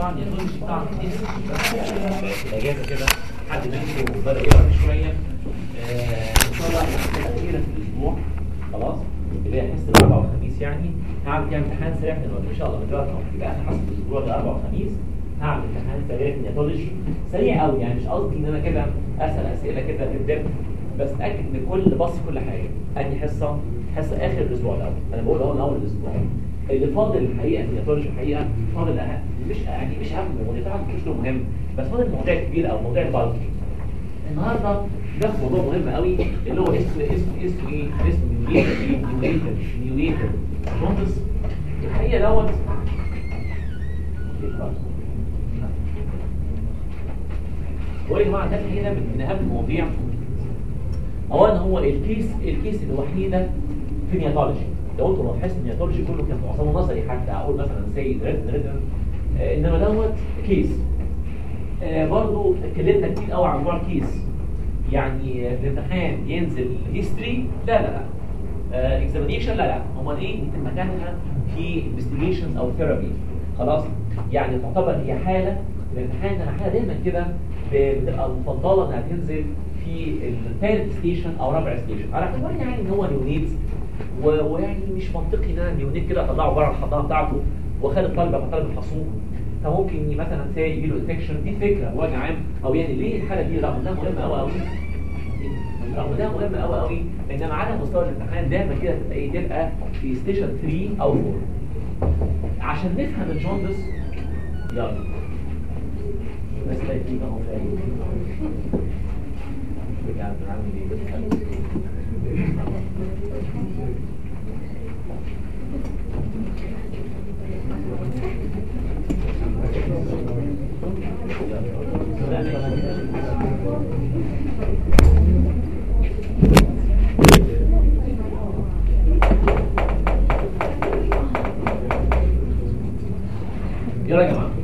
طبعا النياتولوجي طبعا في الاجازه كده حد منكم بدا يقرا شويه آه، ان شاء الله الاخيره في الاسبوع خلاص اللي هي حصه الاربعاء والخميس يعني هعمل كده امتحان سريع من الوقت ان شاء الله من دلوقتي يبقى اخر حصه الاسبوع ده اربعاء وخميس هعمل امتحان سريع في النياتولوجي سريع قوي يعني مش قصدي ان انا كده اسال اسئله كده في الدب بس اتاكد ان كل بص كل حاجه ادي حصه حصه اخر الاسبوع الاول انا بقول اول اول الاسبوع اللي فاضل الحقيقه في النياتولوجي الحقيقه فاضل أهم مش يعني مش اهم مواضيع طبعا مش له مهم بس فاضل مواضيع كبيره او مواضيع بالكي النهارده ده موضوع مهم قوي اللي هو اسمه اسمه اسمه ايه؟ اسمه نيونيتال نيونيتال نيونيتال جوندس الحقيقه دوت هو يا جماعه ده الحقيقه من اهم المواضيع اولا هو الكيس الكيس الوحيده في النياتولوجي لو انتوا لاحظتوا النياتولوجي كله كان معظمه نظري حتى اقول مثلا سيد ريتن ريتن آه انما دوت كيس آه برضه اتكلمنا كتير قوي عن موضوع الكيس يعني في الامتحان ينزل هيستوري لا لا لا اكزامينيشن لا لا امال ايه مكانها في انفستيجيشنز او ثيرابي خلاص يعني تعتبر هي حاله الامتحان انا حاله دايما كده بتبقى مفضله انها تنزل في الثالث ستيشن او رابع ستيشن على اعتبار يعني ان هو نيونيت و- ويعني مش منطقي ان انا النيونيت كده اطلعه بره الحضانه بتاعته واخلي الطالب يبقى طالب الحصول فممكن مثلا ساي يجي له انفكشن دي فكره بوجه عام او يعني ليه الحاله دي رغم انها مهمه قوي قوي رغم انها مهمه قوي قوي انما على مستوى الامتحان دايما كده تبقى ايه تبقى في ستيشن 3 او 4 عشان نفهم الجوندس يلا بس لا يجيب اهو فاهم رجع عامل ايه يلا يا جماعه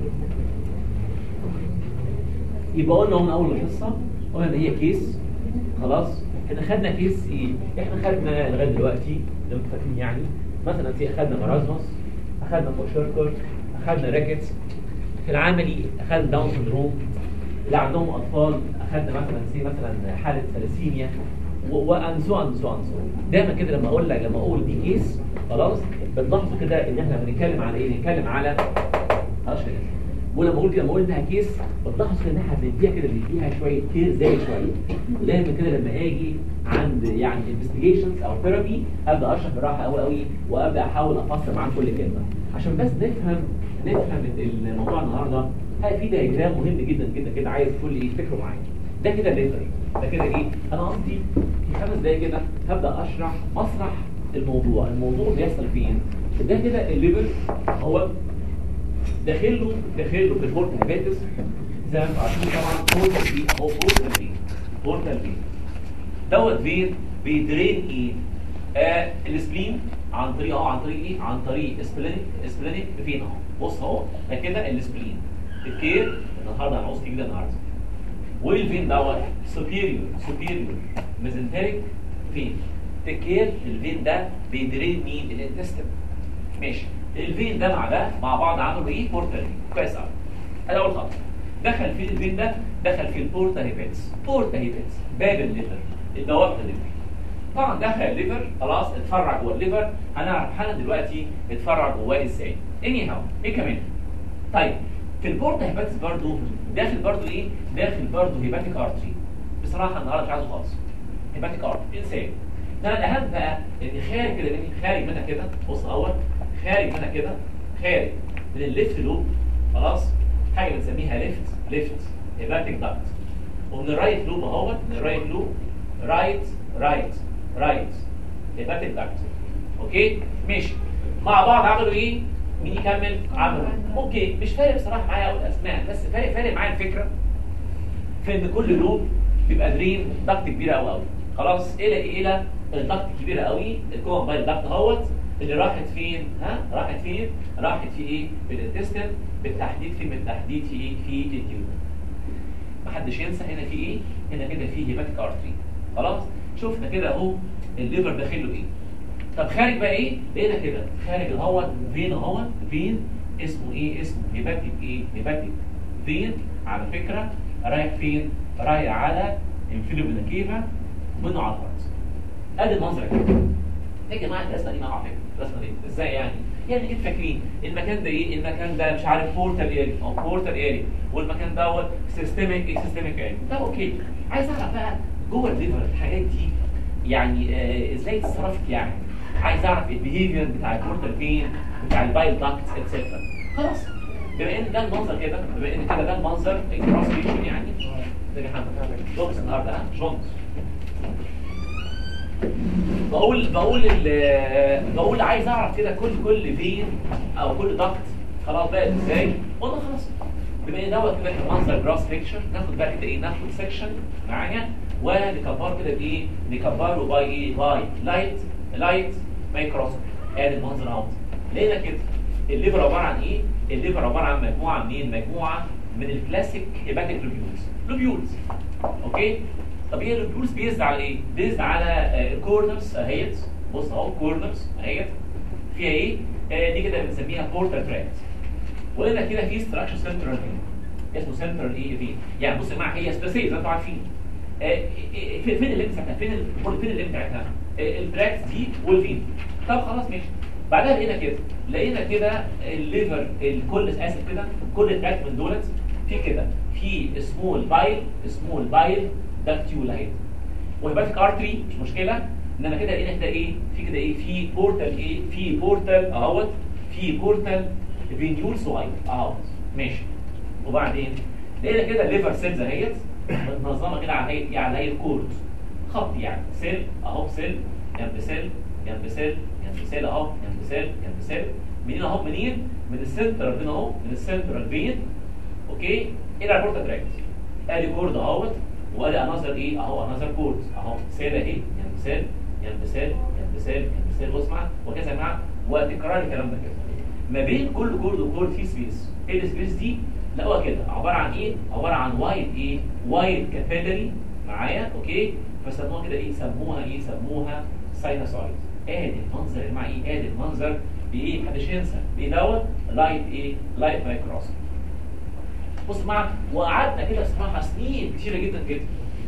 يبقى قلنا من اول الحصه قلنا ان هي كيس خلاص احنا خدنا كيس ايه احنا خدنا لغايه دلوقتي لو انتوا فاكرين يعني مثلا في اخدنا مرازموس اخدنا فوشيركر اخدنا ريكتس في العملي اخدنا داون سندروم اللي عندهم اطفال اخدنا مثلا سي مثلا حاله ثلاسيميا وان سو ان سو ان سو دايما كده لما اقول لك لما اقول دي كيس خلاص بتلاحظوا كده ان احنا بنتكلم على ايه بنتكلم على خلاص كده ولما اقول كده لما اقول انها كيس بتلاحظ كده ان احنا بنديها كده بنديها شويه كير زي شويه ودايما كده لما اجي عند يعني انفستيجيشنز او ثيرابي ابدا اشرح براحه قوي قوي وابدا احاول افسر معاك كل كلمه عشان بس نفهم نفهم الموضوع النهارده هاي في دايجرام مهم جدا جدا كده عايز كل ايه يفتكروا معايا ده كده الليفر ده كده ايه انا قصدي في خمس دقايق كده هبدا اشرح مسرح الموضوع الموضوع بيحصل فين ده كده الليفر هو داخل له داخل له في البورت هيباتس زي ما انتم عارفين طبعا بورتال فين هو بورتال فين بورتال فين دوت فين بيدرين ايه آه السبلين عن طريق اه عن طريق ايه عن طريق سبلينيك سبلينيك فين اهو بص اهو ده كده السبلين الكير النهارده هنعوز كده النهارده والفين دوت سوبيريور سوبيريور ميزنتريك فين الكير الفين ده بيدرين مين الانتستين ماشي الفين ده مع ده مع بعض عملوا ايه بورتال كويس قوي ادي اول خطوه دخل فيه الفين ده دخل فيه البورتا هيباتس بورتا هيباتس باب الليفر البوابه الليفر طبعا دخل الليفر خلاص اتفرع جوه الليفر هنعرف حالا دلوقتي اتفرع جواه ازاي اني هاو ايه كمان طيب في البورتا هيباتس برضو داخل برضو ايه داخل برضو هيباتيك ارتري بصراحه النهارده مش عايزه خالص هيباتيك ارتري انسان ده الاهم بقى ان خارج كده خارج منها كده بص اول خارج منها كده خارج من الليفت لوب خلاص حاجه بنسميها ليفت ليفت هيباتيك داكت ومن الرايت لوب اهوت من الرايت لوب رايت رايت رايت هيباتيك داكت اوكي ماشي مع بعض عملوا ايه مين يكمل عملوا اوكي مش فارق بصراحه معايا اقول اسماء بس فارق فارق معايا الفكره في ان كل لوب بيبقى درين داكت كبيره قوي قوي خلاص الى ايه الى الداكت كبيره قوي الكوم بايل داكت اهوت اللي راحت فين ها راحت فين راحت في ايه في الانتستين بالتحديد في بالتحديد في ايه في التيوب محدش ينسى هنا في ايه هنا كده في هيباتيك ارتري خلاص شفنا كده اهو الليفر داخل له ايه طب خارج بقى ايه لقينا كده خارج اهوت فين اهوت فين اسمه ايه اسمه هيباتيك ايه هيباتيك فين على فكره رايح فين رايح على انفيلو كيفا منه على الارض ادي المنظر كده يا جماعه الرسمه دي معاها فكره الرسمه دي ازاي يعني يعني ايه فاكرين المكان ده ايه المكان ده مش عارف بورتال اري او بورتال اري والمكان دوت سيستميك ايه سيستميك اري ده اوكي عايز اعرف بقى جوه الليفر الحاجات دي يعني آه ازاي اتصرفت يعني عايز اعرف البيهيفير بتاع البورتال فين بتاع البايل داكتس اتسترا خلاص بما ان ده المنظر كده بما ان كده ده المنظر الكروس فيشن يعني ده يا محمد جونز النهارده ها جونز بقول بقول ال- بقول عايز اعرف كده كل كل فين او كل ضغط خلاص بقى ازاي قلنا خلاص بما ان دوت كده منظر جراس بيكتشر ناخد بقى كده ايه ناخد سيكشن معايا ونكبره كده بايه نكبره باي ايه باي لايت لايت مايكروسكوب ادي المنظر اهو لقينا كده الليفر عباره عن ايه الليفر عباره عن مجموعه منين مجموعه من الكلاسيك هيباتيك لوبيولز لوبيولز اوكي طب هي اللوبيولز بيزد على ايه بيزد على الكورنرز اهيت بص اهو كورنرز اهيت فيها ايه آه دي كده بنسميها بورتال تراكت وهنا كده في ستراكشر سنترال فين اسمه سنترال ايه فين يعني بص يا جماعه هي سبيسيه زي ما انتم عارفين آه، فين فين الليمت بتاعتها فين ال- فين الليمت بتاعتها آه، التراكت دي والفين طب خلاص ماشي بعدها لقينا كده لقينا كده الليفر الكل اسف كده كل تراكت من دولت في كده في سمول بايل سمول بايل داكتيول اهي وهيباتيك ارتري مش مشكله انما كده لقينا كده ايه في كده ايه في بورتال ايه في بورتال اهوت في بورتال فينيول صغير اهوت ماشي وبعدين لقينا كده ليفر سيلز اهيت متنظمه كده على هيئه على هيئه كورد خط يعني سيل اهو سيل جنب سيل جنب سيل جنب سيل اهو جنب سيل جنب سيل منين اهو منين من السنترال فين اهو من السنترال فين اوكي الى البورتا تراكت ادي كورد اهوت وادي انظر ايه اهو انظر كورد اهو سيل اهي جنب سيل جنب سيل جنب سيل جنب سيل واسمع وكذا يا جماعه وتكرار الكلام ده كده ما بين كل كورد وكورد في سبيس ايه السبيس دي لقوها كده عباره عن ايه عباره عن وايد ايه وايد كابيلاري معايا اوكي فسموها كده ايه سموها ايه سموها ساينوسايد ادي المنظر يا جماعه ايه ادي المنظر بايه محدش ينسى بايه دوت لايت ايه لايت مايكروسكوب بص معايا وقعدنا كده بصراحه سنين كتيره جدا كده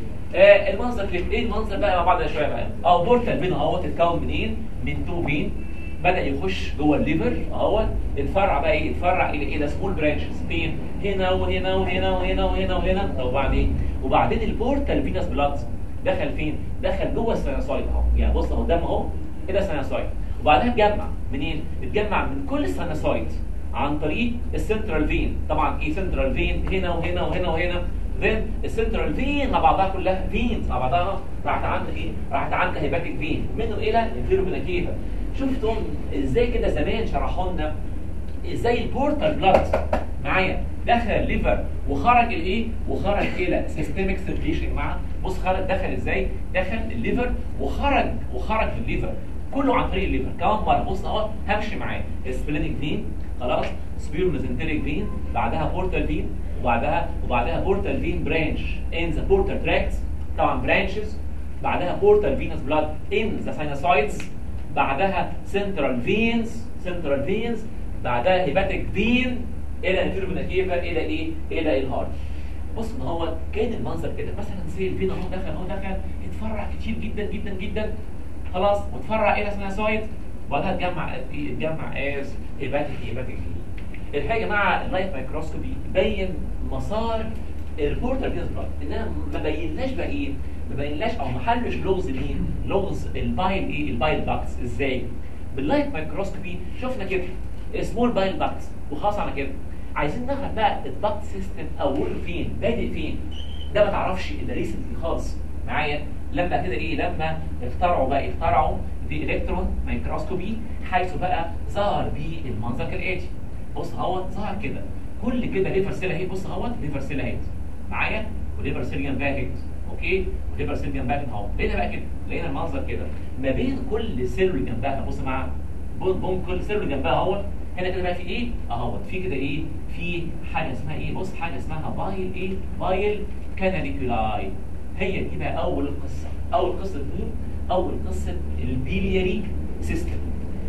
آه المنظر كده ايه المنظر بقى مع بعض شويه بقى اه بورتال فين اهوت اتكون منين من تو فين بدا يخش جوه الليفر اهوت اتفرع بقى ايه اتفرع الى الى سمول برانشز فين هنا وهنا وهنا وهنا وهنا وهنا طب وبعدين وبعدين البورتال فينس بلاد دخل فين دخل جوه السينوسايد اهو يعني بص اهو قدام اهو كده سينوسايد وبعدها اتجمع منين اتجمع من كل السينوسايد عن طريق السنترال فين طبعا ايه سنترال فين هنا وهنا وهنا وهنا then السنترال فين مع بعضها كلها فينز مع بعضها راحت عامله ايه راحت عامله هيباتيك فين منه الى الفيرو كيفا شفتم ازاي كده زمان شرحوا لنا ازاي البورتال بلاد معايا دخل الليفر وخرج الايه وخرج الى سيستميك سيركيشن مع بص خرج دخل ازاي دخل الليفر وخرج وخرج في الليفر كله عن طريق الليفر كمان مره بص اهو همشي معاه سبلينيك فين خلاص سبيرو ميزنتريك فين بعدها بورتال فين وبعدها وبعدها بورتال فين برانش ان ذا بورتال تراكت طبعا برانشز بعدها بورتال فينس بلاد ان ذا ساينوسايدز بعدها سنترال فينز سنترال فينز بعدها هيباتيك فين الى الفيرموناكيفا الى ايه الى الهارت بص ان هو كان المنظر كده مثلا زي الفين اهو دخل اهو دخل اتفرع كتير جدا جدا جدا خلاص واتفرع الى سينوسايد وبعدها اتجمع اتجمع از هيباتيك هيباتيك الحاجه مع اللايت مايكروسكوبي بين مسار البورتال فينس بلاد انما ما بيناش بقى ايه ما بيناش او ما حلش لغز مين لغز البايل ايه البايل داكتس ازاي باللايت مايكروسكوبي شفنا كده سمول بايل داكتس وخلاص على كده عايزين نعرف بقى الداكت سيستم اوله فين بادئ فين ده ما تعرفش الا ريسنتلي خالص معايا لما كده ايه لما اخترعوا بقى اخترعوا دي الكترون مايكروسكوبي حيث بقى ظهر بيه المنظر كالاتي بص اهوت ظهر كده كل كده ليفر سيل اهي بص اهوت ليفر سيل اهي معايا وليفر سيل جنبها اهي اوكي وليفر سيل جنبها كده اهو لقينا بقى كده لقينا المنظر كده ما بين كل سيل جنبها بص معايا بون بون كل سيل جنبها اهوت هنا كده بقى في ايه اهوت في كده ايه في حاجه اسمها ايه بص حاجه اسمها بايل ايه بايل كاناليكولاي هي دي بقى اول القصه اول قصه مين اول قصه البيلياري سيستم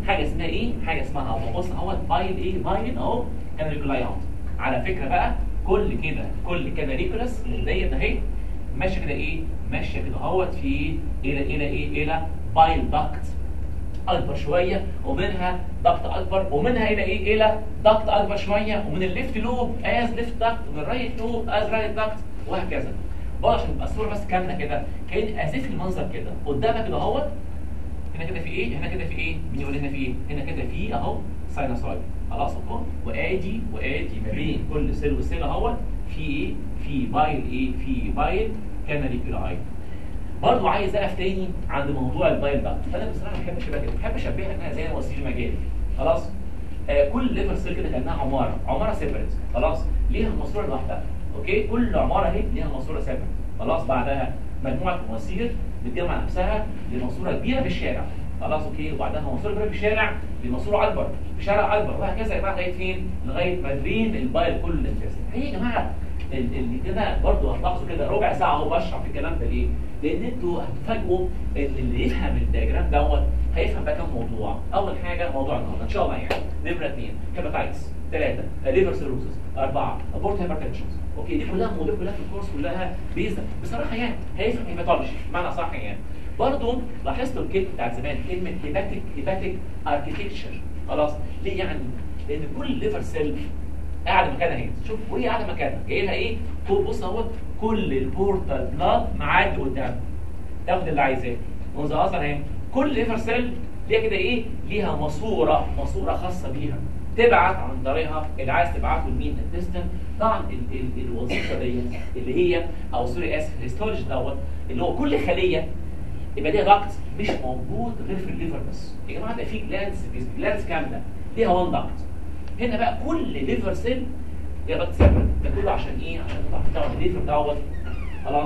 حاجه اسمها ايه حاجه اسمها اهو بص اهو بايل ايه بايل اهو كاناليكولايات على فكره بقى كل كده كل كاناليكولاس ديت اهي ماشيه كده ايه ماشيه كده اهوت في الى الى ايه الى بايل داكت اكبر شويه ومنها ضغط اكبر ومنها الى ايه الى ضغط اكبر شويه ومن الليفت لوب از ليفت ضغط ومن الرايت لوب از رايت ضغط وهكذا بقى عشان تبقى الصوره بس كامله كده كان اسف المنظر كده قدامك كده اهوت هنا كده في ايه هنا كده في ايه مين يقول هنا في ايه هنا كده في اهو ساينوسويد خلاص اهو وادي وادي ما بين كل سيل وسيل اهوت في ايه في بايل ايه في بايل كاناليكولاي برضه عايز اقف تاني عند موضوع البايل داكت فانا بصراحه ما بحبش اشبه كده بحب اشبهها انها زي وسيله مجاري خلاص آه كل ليفر سيل كده كانها عماره عماره سيبريت خلاص ليها ماسوره لوحدها اوكي كل عماره اهي ليها ماسوره سيبريت خلاص بعدها مجموعه مواسير بتجمع نفسها لماسوره كبيره في الشارع خلاص اوكي وبعدها ماسوره كبيره في الشارع لماسوره اكبر في شارع اكبر وهكذا يا جماعه لغايه فين؟ لغايه ما درين البايل كل الانترست هي يا جماعه اللي كده برضه هتلاحظوا كده ربع ساعه اهو بشرح في الكلام ده ليه؟ لان انتوا هتفاجئوا ان اللي يفهم الدياجرام دوت هيفهم بقى كام موضوع، اول حاجه موضوع النهارده ان شاء الله يعني نمره اثنين هيباتايتس ثلاثه ليفر سيروسس اربعه ابورت هايبرتنشنز اوكي دي كلها مواضيع كلها في الكورس كلها بيزا بصراحه يعني هيفهم هيباتولوجي بمعنى صح يعني برضه لاحظتوا الكلمه بتاعت زمان كلمه هيباتيك هيباتيك اركتكتشر خلاص ليه يعني؟ لان كل ليفر سيل قاعده مكانها اهي شوف وهي قاعده مكانها جاي لها ايه كل بص اهو كل البورتال بلاد معدي قدامها تاخد اللي عايزاه منذ اصلا اهي كل ليفر سيل ليها كده ايه ليها ماسوره ماسوره خاصه بيها تبعت عن طريقها اللي عايز تبعته لمين الانتستين طبعا ال ال الوظيفه ديت اللي هي او سوري اسف الهيستولوجي دوت اللي هو كل خليه يبقى ليها ضغط مش موجود غير في الليفر بس يا جماعه ده في جلانس جلانس كامله ليها وان ضغط هنا بقى كل ليفر سيل يا ضغط سيبريت ده كله عشان ايه عشان تعرف الليفر دوت خلاص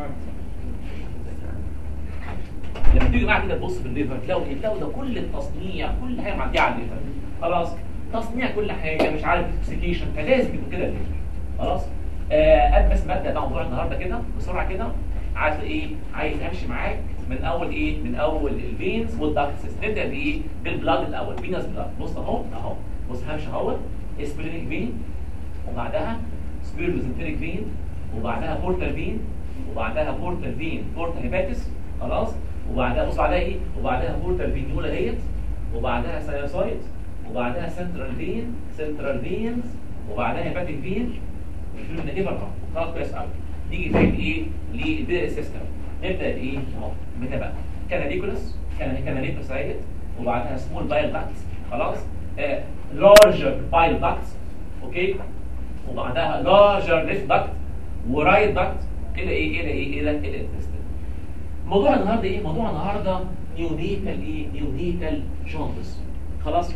لما تيجي معاك كده تبص في الليفر تلاقوا ايه تلاقوا ده كل التصنيع كل حاجه معديه على الليفر خلاص تصنيع كل حاجه مش عارف اكسكيشن فلازم يبقى كده الليفر خلاص آه بس ماده ده موضوع النهارده كده بسرعه كده عايز ايه عايز امشي معاك من اول ايه من اول الفينز والداكتس نبدا بايه بالبلاد الاول فينس بلاد بص اهو اهو بص همشي اهو سبلينيك فين وبعدها سبيرموزنتريك فين وبعدها بورتال فين وبعدها بورتال فين بورتال هيباتس خلاص وبعدها بص عليها ايه وبعدها بورتال فينيولا اهيت وبعدها ساينوسايد وبعدها سنترال فين سنترال فينز وبعدها هيباتيك فين والفيلم ده كده خلاص كويس قوي نيجي فين ايه للبير سيستم نبدا بايه اهو متى بقى كاناليكولاس كاناليكولاس اهيت وبعدها سمول بايل داكتس خلاص لارجر بايل داكتس اوكي وبعدها لارجر ليفت داكت ورايت داكت الى ايه الى ايه الى الى الانتستين موضوع النهارده ايه موضوع النهارده نيونيتال ايه نيونيتال جوندس خلاص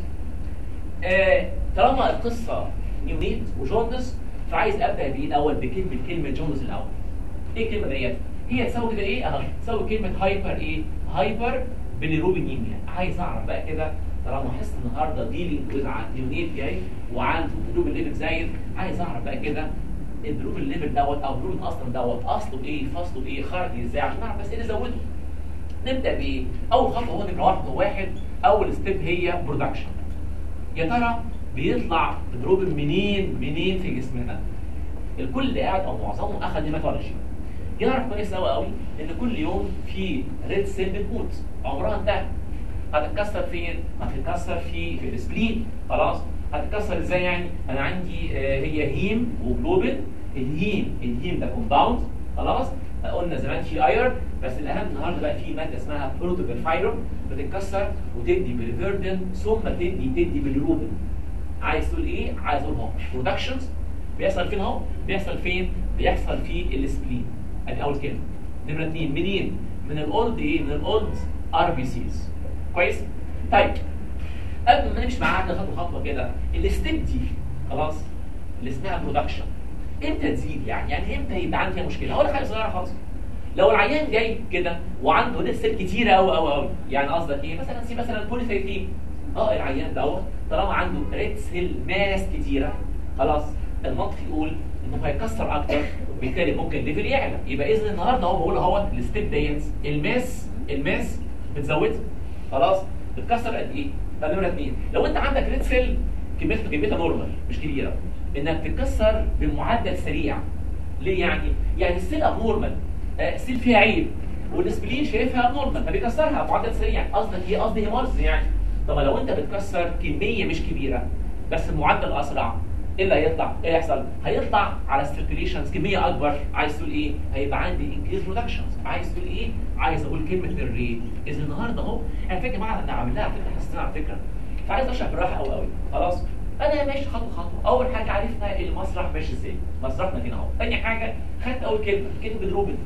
آه طالما القصه نيونيت وجوندس فعايز ابدا بايه الاول بكلمه كلمه جوندس الاول ايه الكلمه ديت هي تساوي كده ايه اهو تساوي كلمه هايبر ايه هايبر بيليروبينيميا عايز اعرف بقى كده طالما حس النهارده ديلينج ويز نيونيت جاي وعنده بلوب الليفل زايد عايز اعرف بقى كده البلوب الليفل دوت او البلوب اصلا دوت اصله ايه فصله ايه خرج ازاي عشان نعرف بس ايه اللي زوده نبدا بايه اول خطوه هو نمره واحد واحد اول ستيب هي برودكشن يا ترى بيطلع بلوب منين منين في جسمنا الكل قاعد او معظمهم اخذ هيماتولوجي يعرف كويس قوي قوي ان كل يوم في ريد سيل بتموت عمرها انتهى هتتكسر فين؟ هتتكسر في في السبلين خلاص هتتكسر ازاي يعني؟ انا عندي آه هي هيم وجلوبين الهيم الهيم ده كومباوند خلاص قلنا زمان في ايرون بس الاهم النهارده بقى في ماده اسمها بروتوبرفايرون بتتكسر وتدي بالفيردن ثم تدي تدي بالروبين عايز تقول ايه؟ عايز اقول اهو برودكشنز بيحصل فين اهو؟ بيحصل فين؟ بيحصل في السبلين ادي اول كلمه نمره اثنين منين؟ من الاولد ايه؟ من الاولد ار بي سيز كويس طيب قبل ما نمشي معاك خطوه خطوه كده الستيب دي خلاص اللي اسمها برودكشن امتى تزيد يعني يعني امتى يبقى عندي فيها مشكله اقول لك حاجه صغيره خالص لو العيان جاي كده وعنده ريد سيل كتيره قوي قوي قوي يعني قصدك ايه مثلا سي مثلا بوليسايتين اه العيان دوت طالما عنده ريد سيل ماس كتيره خلاص المنطق يقول انه هيكسر اكتر بالتالي ممكن الليفل يعلى يبقى اذا النهارده هو بقول اهوت الستيب ديت الماس الماس بتزودها خلاص بتكسر قد ايه طب نمره اثنين لو انت عندك ريد سيل كميتها كميتها نورمال مش كبيره انها بتتكسر بمعدل سريع ليه يعني؟ يعني السيل اب نورمال السيل فيها عيب والسبلين شايفها نورمال فبيكسرها بمعدل سريع قصدك ايه؟ قصدي هيمارز يعني طب لو انت بتكسر كميه مش كبيره بس بمعدل اسرع ايه اللي هيطلع؟ ايه هيحصل؟ هيطلع على سيركيليشنز كميه اكبر عايز تقول ايه؟ هيبقى عندي انكريز برودكشنز عايز تقول ايه؟ عايز اقول كلمه الريت اذا النهارده اهو انا فاكر معانا انا عامل لها على فكره حسيتها على فكره فعايز اشرح بالراحه قوي قوي خلاص؟ انا ماشي خطوه خطوه اول حاجه عرفنا المسرح ماشي ازاي مسرحنا هنا اهو ثاني حاجه خدت اول كلمه كلمه بتروبن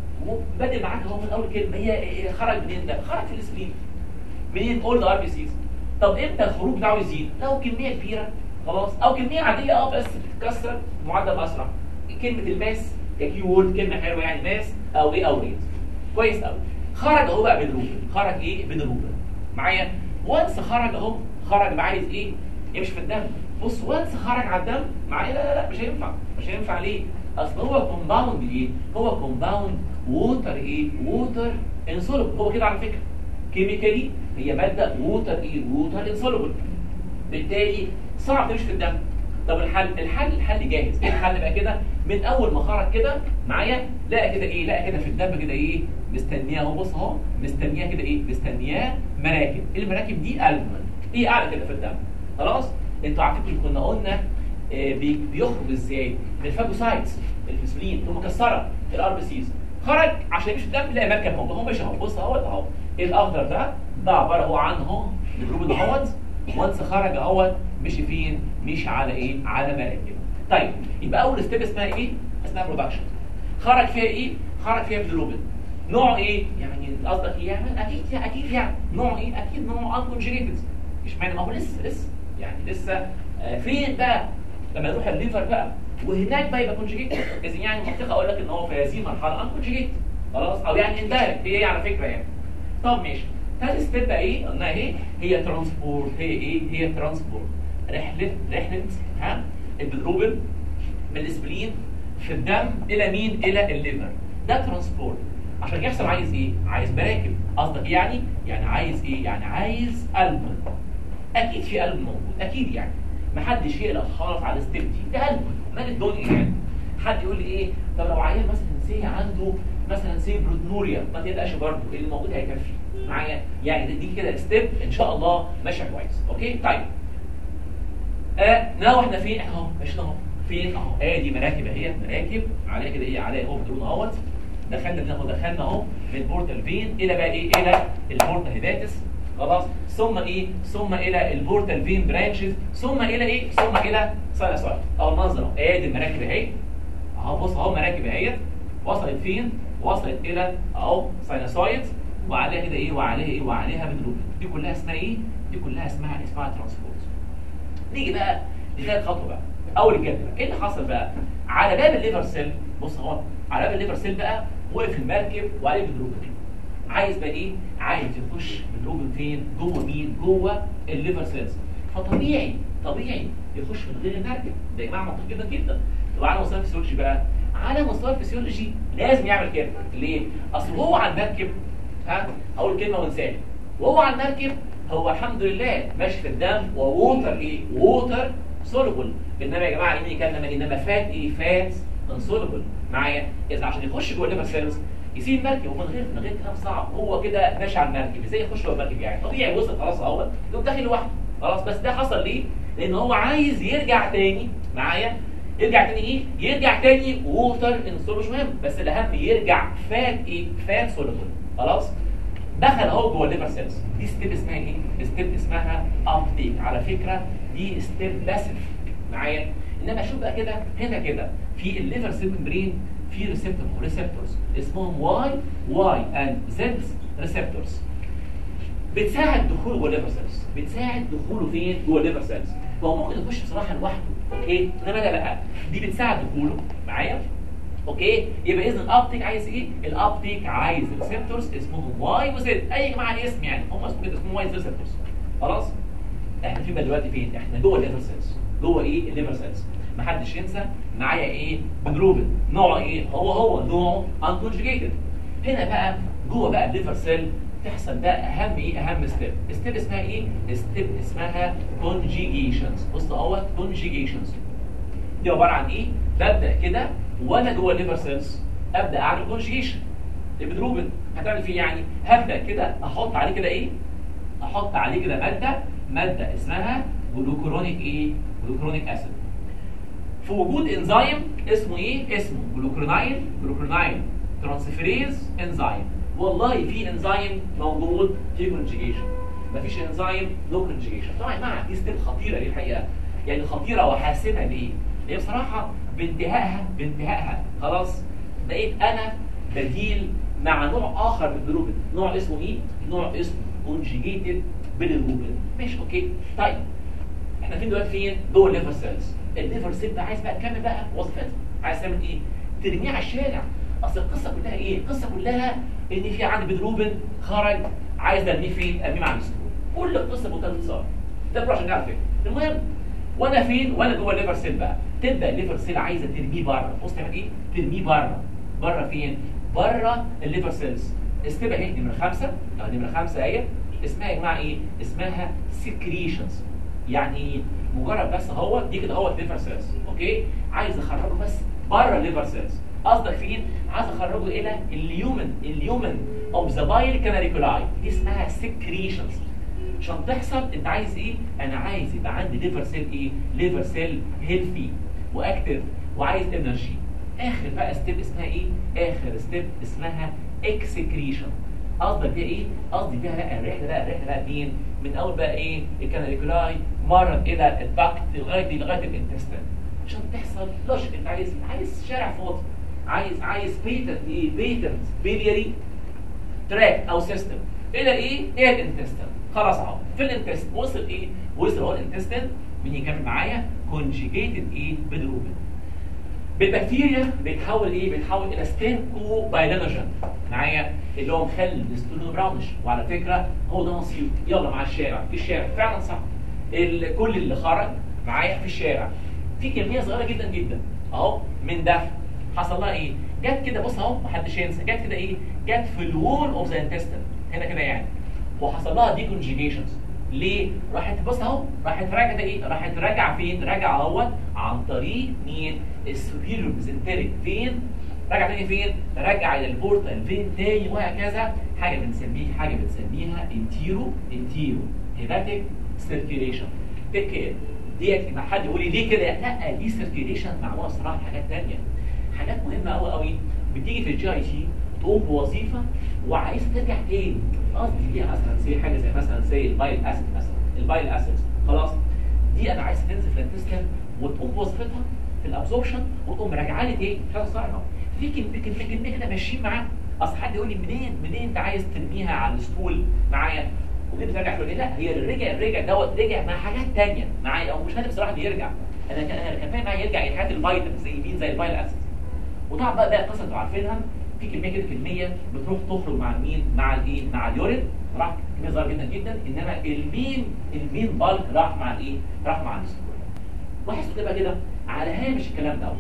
وبادئ معاك اهو من اول كلمه هي خرج منين ده؟ خرج في السبلين منين؟ اول ار بي سيز طب امتى الخروج بتاعه يزيد؟ لو كميه كبيره خلاص او كميه عاديه اه بس بتتكسر بمعدل اسرع كلمه الماس ككي وورد كلمه حلوه يعني ماس او ايه او ريت كويس قوي خرج اهو بقى بدروبن خرج ايه بدروبن معايا وانس خرج اهو خرج عايز ايه يمشي في الدم بص وانس خرج على الدم معايا لا لا لا مش هينفع مش هينفع ليه اصل هو كومباوند ايه هو كومباوند ووتر ايه ووتر انسولوبل هو كده على فكره كيميكالي هي ماده ووتر ايه ووتر انسولوبل بالتالي صعب تمشي في الدم طب الحل الحل الحل جاهز ايه الحل بقى كده من اول ما خرج كده معايا لقى كده ايه لقى كده في الدم كده ايه مستنياه اهو بص اهو مستنياه كده ايه مستنياه مراكب المراكب دي البومين ايه قاعده كده في الدم خلاص انتوا عارفين كنا قلنا آه بي بيخرج ازاي من الفاجوسايتس الانسولين تقوم مكسره الار بي سيز خرج عشان يمشي الدم يلاقي مركب موجود هو ماشي اهو بص اهو اهو الاخضر ده ده عباره هو عن اهو الجروب اهوت وانس خرج اهوت مشي فين؟ مشي على ايه؟ على مراكب. طيب يبقى اول ستيب اسمها ايه؟ اسمها برودكشن. خرج فيها ايه؟ خرج فيها بلوبين. نوع ايه؟ يعني قصدك ايه؟ يعني اكيد اكيد يعني نوع ايه؟ اكيد نوع انكونجينيتد. مش معنى ما هو لسه لسه يعني لسه آه فين بقى؟ لما يروح الليفر بقى وهناك بقى يبقى كونجيجيت اذا يعني منطقه اقول لك ان هو في هذه المرحله انكونجيجيت خلاص او يعني اندايركت هي ايه على فكره يعني. طب ماشي. ثالث ستيب بقى ايه؟ قلنا ايه؟ هي ترانسبورت هي ايه؟ هي ترانسبورت رحله رحله ها البلروبين من الاسبلين في الدم الى مين؟ الى الليفر ده ترانسبورت عشان يحصل عايز ايه؟ عايز مراكب قصدك يعني؟ يعني عايز ايه؟ يعني عايز قلب اكيد في قلب موجود اكيد يعني محدش يقلق خالص على الستيب دي ده قلب مال الدنيا يعني حد يقول لي ايه؟ طب لو عيان مثلا سي عنده مثلا سي بروتنوريا ما تقلقش برضه اللي موجود هيكفي معايا يعني دي كده ستيب ان شاء الله ماشيه كويس اوكي طيب آه ناو احنا فين اهو ماشيين اهو فين اهو ادي مراكب اهي مراكب عليها كده ايه عليها اهو بدون اهوت دخلنا اهو دخلنا اهو من البورتال فين الى بقى ايه الى البورتا هيباتس خلاص ثم ايه ثم الى البورتال فين برانشز ثم الى ايه ثم الى ساينوسايد اهو المنظر اهو ادي المراكب اهي اهو بص اهو مراكب اهيت وصلت فين وصلت الى اهو ساينوسايد وعليها كده ايه وعليها ايه وعليها بدروب دي كلها اسمها ايه دي كلها اسمها اسمها ترانسبورت نيجي بقى لثالث خطوه بقى اول الجد بقى ايه اللي حصل بقى على باب الليفر سيل بص اهو على باب الليفر سيل بقى وقف المركب وعليه بدروب عايز بقى ايه عايز يخش بدروب فين جوه مين جوه الليفر سيلز فطبيعي طبيعي يخش من غير المركب ده يا جماعه منطقي جدا جدا طب على مستوى الفسيولوجي بقى على مستوى الفسيولوجي لازم يعمل كده ليه اصل هو على المركب ها اول كلمه وانسان وهو على المركب هو الحمد لله ماشي في الدم ووتر ايه ووتر سولوبل انما يا جماعه اني كان انما فات ايه فات انسولوبل معايا اذا عشان يخش جوه الليفر سيلز يسيب المركب ومن غير من غير كلام صعب هو كده ماشي على المركب ازاي يخش جوه المركب يعني طبيعي وصل خلاص اهو يقوم داخل لوحده خلاص بس ده حصل ليه؟ لان هو عايز يرجع تاني معايا يرجع تاني ايه؟ يرجع تاني ووتر انسولوبل مش مهم بس الاهم يرجع فات ايه؟ فات سولوبل خلاص؟ دخل اهو جوه الليفر سيلز دي ستيب اسمها ايه ستيب اسمها ابتيك على فكره دي ستيب باسف معايا انما شوف بقى كده هنا كده في الليفر سيل ممبرين في ريسبتور ريسبتورز اسمهم واي واي اند زد ريسبتورز بتساعد دخوله جوه الليفر سيلز بتساعد دخوله فين جوه الليفر سيلز هو ممكن يخش بصراحه لوحده اوكي انما لا لا دي بتساعد دخوله معايا اوكي يبقى اذا الابتيك عايز ايه الابتيك عايز ريسبتورز اسمهم واي وزد اي يا جماعه اسم يعني هم اسمهم كده اسمهم واي ريسبتورز خلاص احنا في بقى دلوقتي فين احنا جوه الليفر سيلز جوه ايه الليفر سيلز محدش ينسى معايا ايه بنروبن نوعه ايه هو هو نوعه انكونجيجيتد هنا بقى جوه بقى الليفر سيل تحصل ده اهم ايه اهم ستيب ستيب اسمها ايه ستيب اسمها كونجيجيشنز بص اهوت كونجيجيشنز دي عباره عن ايه ببدا كده وانا جوه الليفر سيلز ابدا اعمل كونجيجيشن البدروبن هتعمل فيه يعني هبدا كده احط عليه كده ايه احط عليه كده ماده ماده اسمها جلوكرونيك ايه جلوكرونيك اسيد في وجود انزيم اسمه ايه اسمه جلوكرونايل جلوكرونايل ترانسفيريز انزيم والله في انزيم موجود في كونجيجيشن مفيش انزيم نو كونجيجيشن طبعا يا جماعه دي ستيب خطيره دي الحقيقه يعني خطيره وحاسمه ليه؟ هي بصراحه بانتهائها بانتهائها خلاص بقيت انا بديل مع نوع اخر من الجلوبين نوع اسمه ايه؟ نوع اسمه كونجيجيتد بالجلوبين ماشي اوكي طيب احنا فين دلوقتي فين؟ جوه الليفر سيلز الليفر سيل بقى عايز بقى تكمل بقى وظيفتها عايز تعمل ايه؟ ترميه على الشارع اصل القصه كلها ايه؟ القصه كلها ان في عندي بدروبن خرج عايز ارميه فين؟ ارميه مع الاسطول كل القصه بمنتهى الاختصار ده عشان نعرف فين المهم وانا فين؟ وانا جوه الليفر سيل بقى تبدا الليفر سيل عايزه ترميه بره بص تعمل ايه؟ ترميه بره بره فين؟ بره الليفر سيلز ستيب اهي نمره خمسه اه نمره خمسه اهي اسمها يا جماعه ايه؟ اسمها سكريشنز يعني ايه؟ مجرد بس اهو دي كده اهو ليفر سيلز اوكي عايز اخرجه بس بره الليفر سيلز قصدك فين عايز اخرجه الى اليومن اليومن اوف ذا بايل كاناليكولاي دي اسمها سكريشنز عشان تحصل انت عايز ايه انا عايز يبقى عندي ليفر سيل ايه ليفر سيل هيلثي واكتف وعايز انرجي اخر بقى ستيب اسمها ايه اخر ستيب اسمها اكسكريشن قصدك بيها ايه قصدي بيها لا الرحله لا الرحله لا مين من اول بقى ايه الكاناليكولاي مرض الى الدكت لغايه لغايه الانتستين عشان تحصل لوجيك انت عايز عايز شارع فاضي عايز عايز بيتنت ايه بيتنت بيلياري تراك او سيستم الى ايه الى الانتستين خلاص اهو في الانتستين وصل ايه وصل هو الانتستين مين يكمل معايا كونجيجيتد ايه بالروبين بالبكتيريا بيتحول ايه بيتحول الى ستينكو بايلينوجين معايا اللي هو مخلي الاستولو براونش وعلى فكره هو ده نصيبه يلا مع الشارع في الشارع فعلا صح ال- كل اللي خرج معايا في الشارع في كميه صغيره جدا جدا اهو من ده حصل لها ايه جت كده بص اهو محدش ينسى جت كده ايه جت في الوول اوف ذا انتستين هنا كده يعني وحصل لها دي كونجيجيشنز ليه راحت بص اهو راحت راجعه ايه راحت راجعه فين راجعه اهوت عن طريق مين السوبيريور ميزنتريك فين راجعه تاني فين راجعه الى البورتال فين تاني وهكذا حاجه بنسميها حاجه بنسميها انتيرو انتيرو هيباتيك سيركيليشن تيك كير ديت ما حد يقول لي ليه كده لا دي سيركيليشن معموله صراحه حاجات تانية حاجات مهمه قوي قوي بتيجي في الجي اي تي تقوم بوظيفه وعايز ترجع تاني قصدي دي مثلا زي حاجه زي مثلا زي البايل اسيد مثلا البايل اسيد خلاص دي انا عايز تنزل في الانتستين وتقوم بوظيفتها في الابسوربشن وتقوم راجعه لي تاني حاجه صعبه في كلمه كلمه كلمه كده ماشيين معاها اصل حد يقول لي منين منين انت عايز ترميها على الستول معايا ودي بترجع تقول لي لا هي الرجع الرجع دوت رجع مع حاجات تانية معايا او مش هدف بصراحه بيرجع انا كان انا كان فاهم معايا يرجع الحاجات الفيتامين زي مين زي البايل اسيد وطبعا بقى بقى القصه انتوا عارفينها في كميه كده كميه بتروح تخرج مع مين مع الايه مع اليورين راح كميه صغيره جدا جدا انما المين المين بالك راح مع الايه راح مع الستول لاحظوا كده كده على هامش الكلام دوت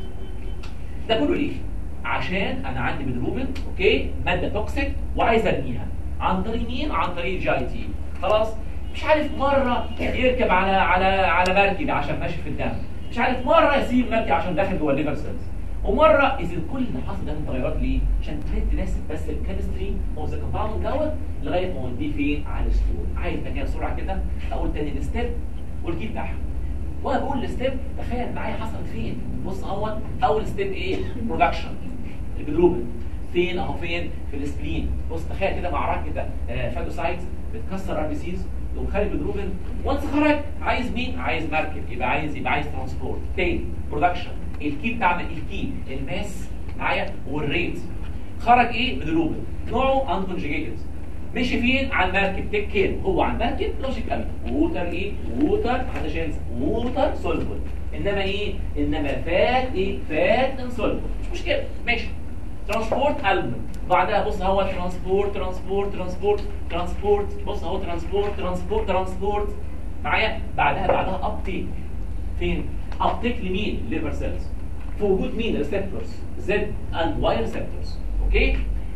ده كله ليه عشان انا عندي بدروبين اوكي ماده توكسيك وعايز ارميها عن طريق مين عن طريق جي اي تي خلاص مش عارف مره يركب على على على مركب عشان ماشي في الدم مش عارف مره يسيب مركب عشان داخل جوه الليفر سيلز ومره اذا كل اللي حصل ده من تغيرات ليه عشان تبتدي تناسب بس الكيمستري اوف ذا كومباوند دوت لغايه ما اوديه فين على الستول عايز مكان بسرعه كده اقول تاني الستيب والكي بتاعها وانا بقول الستيب تخيل معايا حصلت فين بص اهو اول ستيب ايه برودكشن البلوبين فين اهو فين في السبلين بص تخيل كده معركه كده آه فاجوسايتس بتكسر ار بي سيز يقوم خارج البلوبين وانس خرج عايز مين عايز مركب يبقى عايز يبقى عايز ترانسبورت تاني برودكشن الكي بتاع الكي الماس معايا والريت خرج ايه بلوبين نوعه انكونجيجيتد مشي فين على المركب تيك كير هو على المركب لوجيكال ووتر ايه ووتر محدش ينسى ووتر سولفل انما ايه انما فات ايه فات انسولفل مش مشكله ماشي ترانسبورت البوم بعدها بص اهو ترانسبورت ترانسبورت ترانسبورت ترانسبورت بص اهو ترانسبورت ترانسبورت ترانسبورت معايا بعدها بعدها ابتيك فين ابتيك لمين ليفر سيلز في وجود مين ريسبتورز زد اند واي ريسبتورز اوكي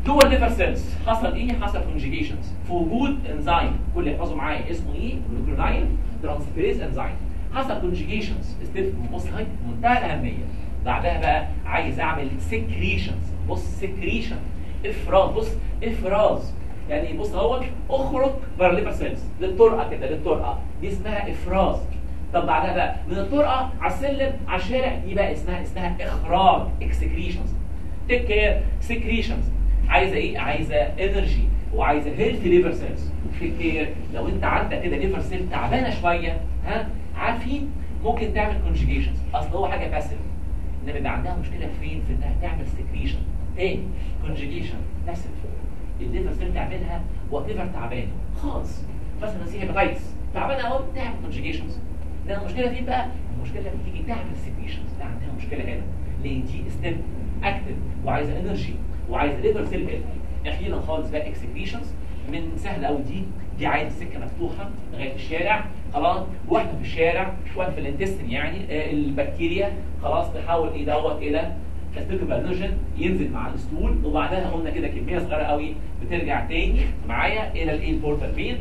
جوه الليفر سيلز حصل ايه حصل كونجيجيشنز في وجود انزيم كل يحفظوا معايا اسمه ايه جلوكروناين ترانسفيريز انزيم حصل كونجيجيشنز ستيب بص هاي منتهى الاهميه بعدها بقى عايز اعمل سكريشنز بص سكريشن افراز بص افراز يعني بص اهو اخرج بره الليفر سيلز للطرقه كده للطرقه دي اسمها افراز طب بعدها بقى من الطرقه على السلم على الشارع دي بقى اسمها اسمها اخراج اكسكريشنز تيك كير سكريشنز عايزه ايه عايزه انرجي وعايزه هيلثي ليفر سيلز تيك كير لو انت عندك كده ليفر سيل تعبانه شويه ها عارفين ممكن تعمل كونجيجيشنز اصل هو حاجه باسيف انما بيبقى عندها مشكله فين في انها تعمل سكريشن ايه كونجيجيشن باسيف الليفر سيل تعملها وات ايفر تعبان خالص مثلا زي هيباتايتس تعبانه اهو تعمل كونجيجيشنز ده المشكله فين بقى المشكله لما تيجي تعمل سكريشنز ده عندها مشكله هنا لان دي ستيب اكتف وعايزه انرجي وعايزه ليفر سيل اخيرا خالص بقى اكسكريشنز من سهل قوي دي دي عايز سكه مفتوحه لغايه الشارع خلاص واحده في الشارع شويه في الانتستين يعني آه البكتيريا خلاص تحول ايه دوت الى كاستيكوبالوجين ينزل مع الستول وبعدها قلنا كده كميه صغيره قوي بترجع تاني معايا الى الايه البورتال فين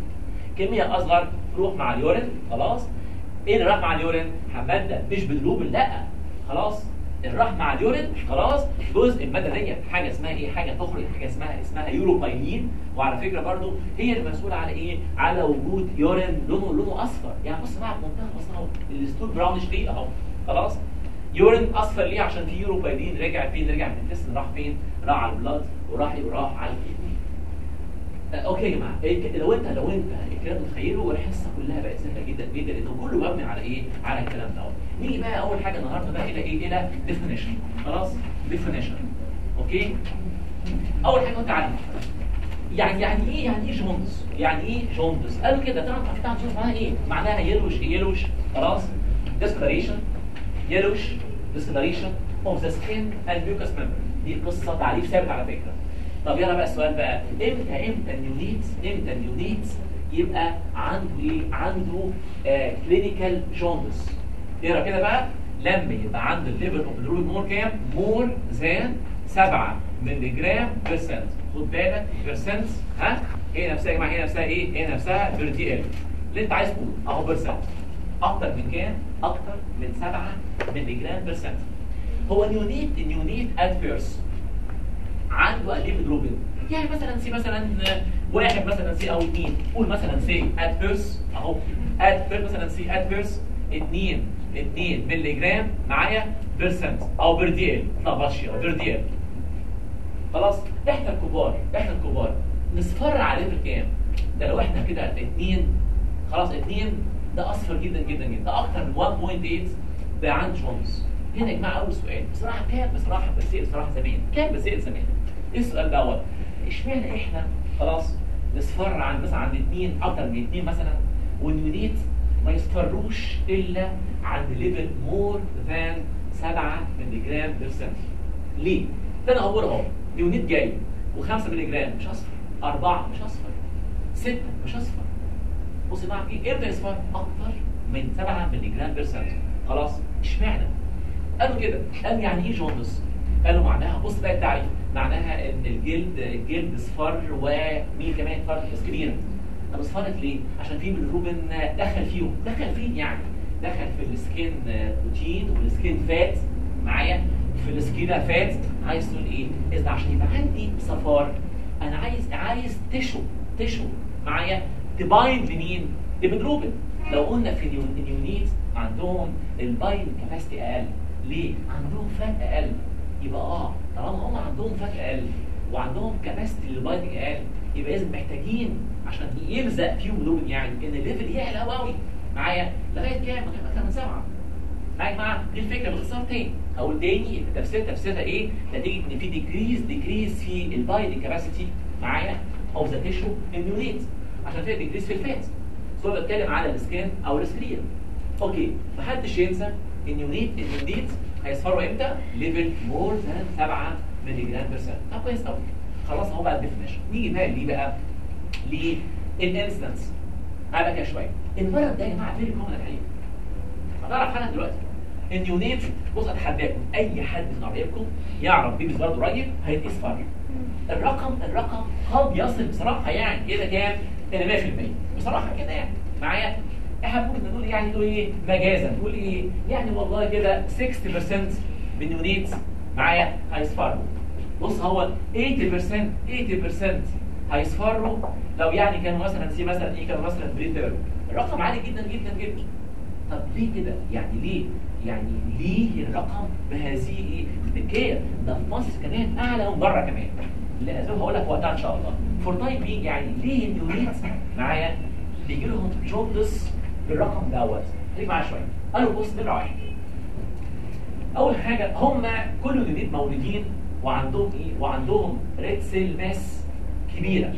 كميه اصغر تروح مع اليورين خلاص ايه اللي راح مع اليورين ماده مش بالروبن لا خلاص اللي راح مع اليورين خلاص جزء الماده ديت حاجه اسمها ايه حاجه تخرج حاجه اسمها اسمها يوروبايلين وعلى فكره برضو هي المسؤوله على ايه على وجود يورين لونه لونه اصفر يعني بص بقى بمنتهى البساطه اهو الستول براونش ليه اهو خلاص يورين اصفر ليه عشان في يوروبايلين رجع فين رجع من الجسم راح فين راح على البلاد وراح وراح على الكدني اوكي يا جماعه إيه لو انت لو انت الكلام متخيله الحصه كلها بقت سهله جدا جدا لانه كله مبني على ايه على الكلام ده نيجي بقى اول حاجه النهارده بقى الى ايه الى ديفينيشن خلاص ديفينيشن اوكي اول حاجه انت عارف يعني يعني ايه يعني ايه جوندس يعني ايه جوندس قالوا كده طبعا انت عارف جوندس معناها ايه معناها يلوش يلوش خلاص discoloration يلوش discoloration of the skin and mucous membrane دي قصه تعريف ثابت على فكره طب يلا بقى السؤال بقى امتى امتى النيونيتس امتى النيونيتس يبقى عنده ايه عنده كلينيكال جوندس اقرا كده بقى لما يبقى عنده الليفل اوف الروت مور كام مور ذان 7 مللي جرام بيرسنت خد بالك بيرسنت ها هي نفسها يا جماعه هي نفسها ايه هي نفسها بير دي ال اللي انت عايز تقوله اهو بيرسنت اكتر من كام اكتر من 7 مللي جرام بيرسنت هو نيونيت النيونيت ات فيرست عنده قليل جلوبين يعني مثلا سي مثلا واحد مثلا سي او اثنين قول مثلا سي ات بيرس اهو ات بيرس مثلا سي ات بيرس 2 2 مللي جرام معايا بيرسنت او بير دي ال لا باشي بير دي ال خلاص احنا الكبار احنا الكبار نصفر على ليفل كام ده لو احنا كده 2 خلاص 2 ده اصفر جدا جدا جدا ده اكتر من 1.8 ده عند جونز هنا يا جماعه اول سؤال بصراحه كام بصراحه بسيل بصراحه زمان كام بسيل زمان ايه السؤال دوت اشمعنى احنا خلاص نصفر عند مثلا عند اثنين اكتر من اثنين مثلا واليونيت ما يصفروش الا عند ليفل مور ذان 7 مللي جرام بيرسنت ليه؟ ده انا اقول اهو اليونيت جاي و5 مللي جرام مش اصفر 4 مش اصفر 6 مش اصفر بص يا جماعه ايه امتى يصفر؟ اكتر من 7 مللي جرام بيرسنت خلاص اشمعنى؟ قالوا كده قال يعني ايه جوندس قالوا معناها بص بقى التعريف معناها ان الجلد الجلد اصفر ومين كمان فرق كبيره طب اصفرت ليه عشان في بالروبين دخل فيهم دخل فين يعني دخل في السكين بروتين والسكين فات معايا في السكين فات عايز تقول ايه اذا عشان يبقى عندي صفار انا عايز عايز تشو تشو معايا تبايند لمين لبدروبين لو قلنا في النيونيت عندهم الباين كاباسيتي اقل ليه عندهم فات اقل يبقى اه طالما هم عندهم فات اقل وعندهم كاباسيتي للبايندنج اقل يبقى لازم محتاجين عشان يلزق فيهم دول يعني ان الليفل يعلى قوي قوي معايا لغايه كام لغايه اكتر من سبعه معايا يا جماعه دي الفكره باختصار تاني هقول تاني التفسير تفسيرها ايه نتيجه ان في ديكريز ديكريز في البايندنج كاباسيتي معايا او ذا تيشو النيونيت عشان فيها ديكريز في الفات سواء بتكلم على السكان او السكرين اوكي محدش ينسى النيونيت النيونيت هيصفروا امتى؟ ليفل مور ذان 7 مللي جرام بير سنت طب كويس قوي خلاص اهو بقى الديفينيشن نيجي بقى ليه بقى؟ للانستنس تعالى كده شويه المرض ده يا جماعه فيري كومن الحقيقه هتعرف حاجه دلوقتي النيونيت بص اتحداكم اي حد من قرايبكم يعرف بيبي صغير قريب هيتقيس فرق الرقم الرقم قد يصل بصراحه يعني الى كام؟ الى 100% بصراحه كده يعني معايا احنا ممكن نقول يعني نقول ايه مجازا نقول ايه يعني والله كده 60% من النيونيت معايا هيصفروا بص هو 80% 80% هيصفروا لو يعني كانوا مثلا سي مثلا ايه كانوا مثلا بريتر الرقم عالي جدا جدا جدا طب ليه كده؟ يعني ليه؟ يعني ليه الرقم بهذه التكية؟ ده في مصر كمان اعلى من بره كمان. لاسباب هقول لك وقتها ان شاء الله. فور تايم بينج يعني ليه النيونيت معايا بيجي لهم جوندس بالرقم دوت؟ خليك معايا شويه. قالوا بص نمره واحد. اول حاجه هم كل النيونيت مولودين وعندهم ايه؟ وعندهم ريد سيل ماس كبيره.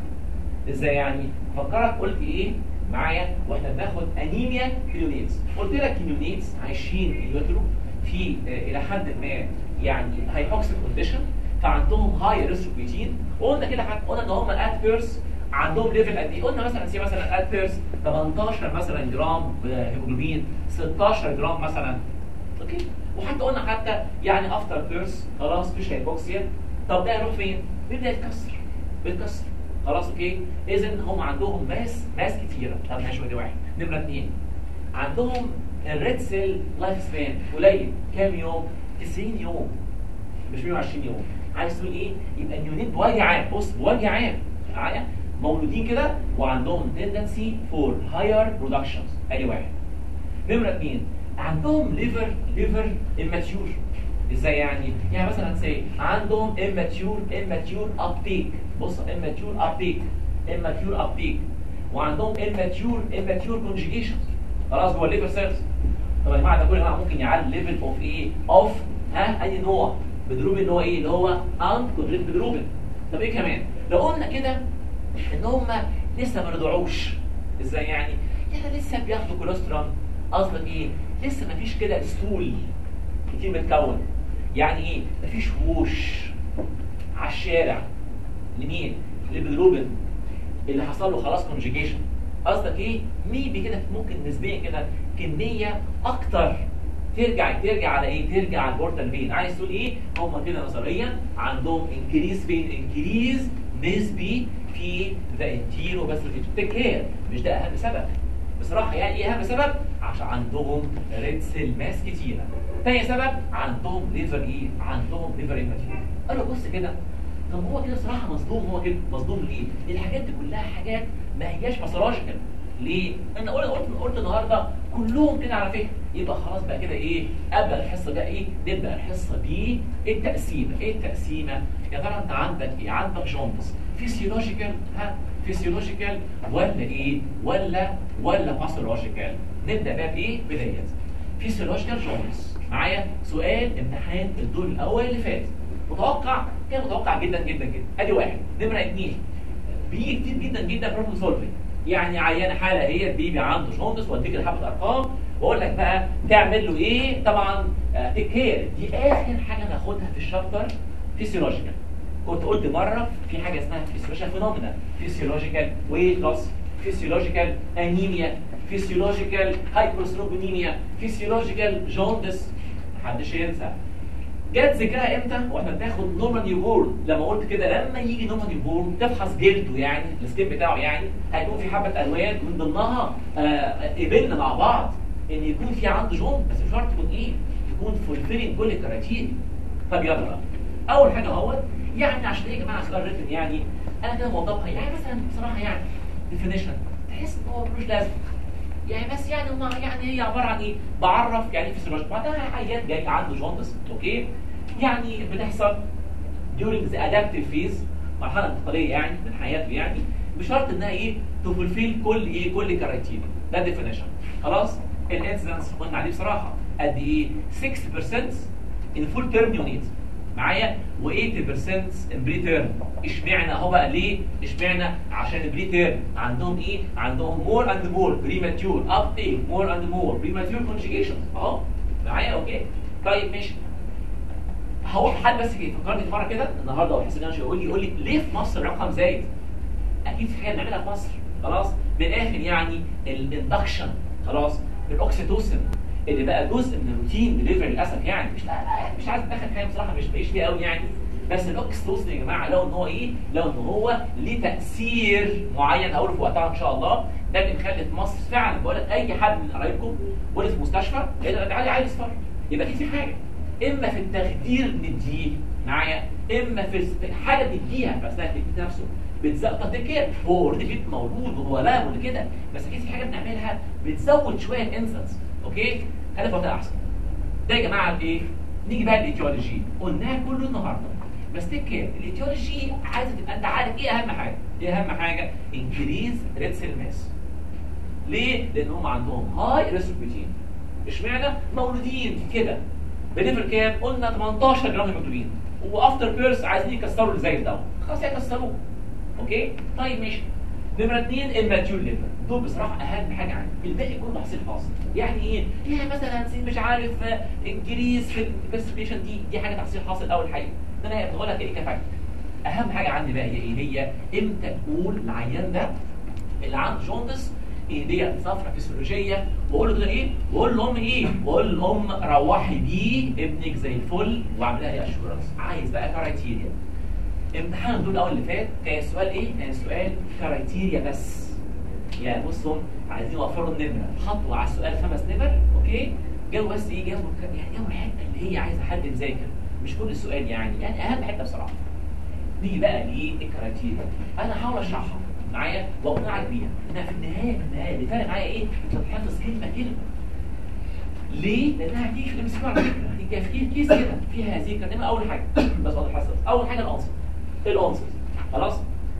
ازاي يعني؟ فكرك قلت ايه؟ معايا واحنا بناخد انيميا كيلونيتس قلت لك كيلونيتس عايشين اليوترو في آه الى حد ما يعني هايبوكسيك كونديشن فعندهم هاي ريسك بروتين وقلنا كده حتى قلنا ان هم الات بيرس عندهم ليفل قد ايه قلنا مثلا سي مثلا الات بيرس 18 مثلا جرام هيموجلوبين 16 جرام مثلا اوكي وحتى قلنا حتى يعني افتر بيرس خلاص مفيش هايبوكسيا طب ده يروح فين؟ بيبدا يتكسر بيتكسر خلاص اوكي اذا هم عندهم ماس ماس كتيره طب ماشي ودي واحد نمره اثنين عندهم الريد سيل لايف سبان قليل كام يوم 90 يوم مش 120 يوم عايز تقول ايه يبقى النيونيت بوجه عام بص بوجه عام معايا مولودين كده وعندهم تندنسي فور هاير برودكشنز ادي واحد نمره اثنين عندهم ليفر ليفر اماتيور ازاي يعني؟ يعني مثلا سي عندهم immature immature uptake بص immature uptake immature uptake وعندهم immature immature conjugation خلاص جوه الليفر سيلز طب يا جماعه ده كل جماعه ممكن يعلي ليفل اوف ايه؟ اوف ها اي نوع بدروبين اللي هو ايه؟ اللي هو ان كونجريت بدروبين طب ايه كمان؟ لو قلنا كده ان هم لسه ما رضعوش ازاي يعني؟ يعني لسه بياخدوا كوليسترول قصدك ايه؟ لسه ما فيش كده ستول كتير متكون يعني ايه مفيش ووش على الشارع لمين لبدروبن اللي حصل له خلاص كونجيجيشن قصدك ايه ميبي كده ممكن نسبيا كده كميه اكتر ترجع ترجع على ايه ترجع على البورتال فين عايز تقول ايه هم كده نظريا عندهم انكريز فين انكريز نسبي في ذا انتيرو بس تيك كير مش ده اهم سبب بصراحه يعني ايه اهم سبب عشان عندهم ريد سيل ماس كتيره تاني سبب عندهم ليفر ايه عندهم ليفر ايماتيور قالوا بص كده طب هو كده صراحه مصدوم هو كده مصدوم ليه الحاجات دي كلها حاجات ما هياش باثولوجيكال ليه انا قلت قلت قلت النهارده كلهم كده على فكره يبقى خلاص بقى كده ايه ابدا الحصه بقى ايه نبدا الحصه ب التقسيمه ايه التقسيمه يا ترى انت عندك ايه عندك جونز فيسيولوجيكال ها فيسيولوجيكال ولا ايه ولا ولا باثولوجيكال نبدا بقى بايه بدايه فيسيولوجيكال جونز معايا سؤال امتحان الدور الاول اللي فات متوقع كان متوقع جدا جدا جدا ادي واحد نمره اثنين بيجي كتير جدا جدا بروبلم سولفنج يعني عيانه حاله هي بيبي عنده جوندس واديك حبه ارقام واقول لك بقى تعمل له ايه طبعا تيك كير دي اخر حاجه ناخدها في الشابتر فيسيولوجيكال كنت قلت مره في حاجه اسمها فيسيولوجيكال فينومينا فيسيولوجيكال ويت لوس فيسيولوجيكال انيميا فيسيولوجيكال هايبروسلوبينيميا فيسيولوجيكال جوندس محدش ينسى جت ذكرها امتى واحنا بناخد نورمال نيوبورن لما قلت كده لما يجي نورمال نيوبورن تفحص جلده يعني السكين بتاعه يعني هيكون في حبه الوان من ضمنها آه قبلنا مع بعض ان يكون في عنده جون بس مش شرط يكون ايه يكون فولفيلنج كل الكراتين طب يلا بقى اول حاجه اهوت يعني عشان ايه يا جماعه سؤال ريتم يعني انا كده موضحها يعني مثلا بصراحه يعني ديفينيشن تحس ان هو ملوش لازمه يعني بس يعني هم يعني هي عباره عن ايه؟ بعرف يعني فيسيولوجي بعدها عيان جاي عنده جوندس اوكي؟ يعني بتحصل during the adaptive phase مرحله انتقاليه يعني من حياته يعني بشرط انها ايه؟ تفولفيل كل ايه؟ كل كرايتيريا ده ديفينيشن خلاص؟ الانسيدنس قلنا عليه بصراحه قد ايه؟ 6% in full term unit معايا و80% ان بري تيرم اشمعنى اهو بقى ليه اشمعنى عشان البري تيرم عندهم ايه عندهم مور اند مور بريماتيور اب ايه مور اند مور بريماتيور كونجيجيشن اهو معايا اوكي طيب ماشي هقول حد بس يفكرني في مره كده النهارده او حسين يقول لي يقول لي ليه في مصر الرقم زايد اكيد في حاجه بنعملها في مصر خلاص من الاخر يعني الاندكشن خلاص الاوكسيتوسين اللي بقى جزء من الروتين ديليفري للاسف يعني مش لا لا مش عايز اتدخل حاجه بصراحه مش بعيش فيها قوي يعني بس الاوكستوسن يا جماعه لو ان هو ايه لو ان هو ليه تاثير معين هقوله في وقتها ان شاء الله ده اللي مخلي في مصر فعلا بقول لك اي حد من قرايبكم ولد في مستشفى يقدر تعالي عايز يصفر يبقى في حاجه اما في التخدير نديه معايا اما في حاجه نديها في اثناء التكليف نفسه بتزود تكير هو اوريدي بيت مولود وهو لا ولا كده بس اكيد في حاجه بنعملها بتزود شويه الانسنس اوكي خلي وقتها احسن ده يا جماعه ايه نيجي بقى الايتيولوجي قلناها كله النهارده بس تكير الايتيولوجي عايزه تبقى انت عارف ايه اهم حاجه ايه اهم حاجه انكريز ريد سيل ماس ليه لان هم عندهم هاي ريسبروتين اشمعنى مولودين كده بليفل كام قلنا 18 جرام هيموجلوبين وافتر بيرس عايزين يكسروا اللي زي ده خلاص يكسروه اوكي طيب ماشي نمرة اثنين الماتيور ليفر دول بصراحة أهم حاجة عندي الباقي كله تحصيل حاصل يعني إيه؟ يعني مثلا سين مش عارف انجريز في الانفستيجيشن دي دي حاجة تحصيل حاصل أول حاجة ده أنا بقول لك إيه كفاية أهم حاجة عندي بقى هي إيه؟ هي إمتى تقول العيان ده اللي عنده جوندس إيه ديت صفرة فسيولوجية وأقول له كده إيه؟ وأقول لأم إيه؟ وأقول للأم روحي بيه ابنك زي الفل واعملها إيه أشورنس عايز بقى كرايتيريا امتحان دول الاول اللي فات كان السؤال ايه؟ كان السؤال كرايتيريا بس يعني بصوا عايزين يوفروا النمره حطوا على السؤال خمس نمر اوكي جابوا بس ايه جابوا يعني جابوا الحته اللي هي عايزه حد يذاكر مش كل السؤال يعني يعني اهم حته بصراحه نيجي بقى للكرايتيريا انا هحاول اشرحها معايا واقنعك بيها انها في النهايه في النهايه اللي فارق معايا ايه؟ انت تحفظ كلمه كلمه ليه؟ لانها هتيجي في الام سي على فكره هتيجي في كيس كده فيها هذه الكلمه اول حاجه بس واضح حصل اول حاجه الانسر الانسر خلاص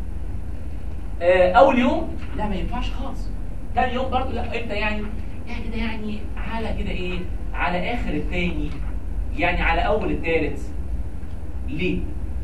آه اول يوم لا ما ينفعش خالص ثاني يوم برضه لا امتى يعني يعني كده يعني على كده ايه على اخر الثاني يعني على اول الثالث ليه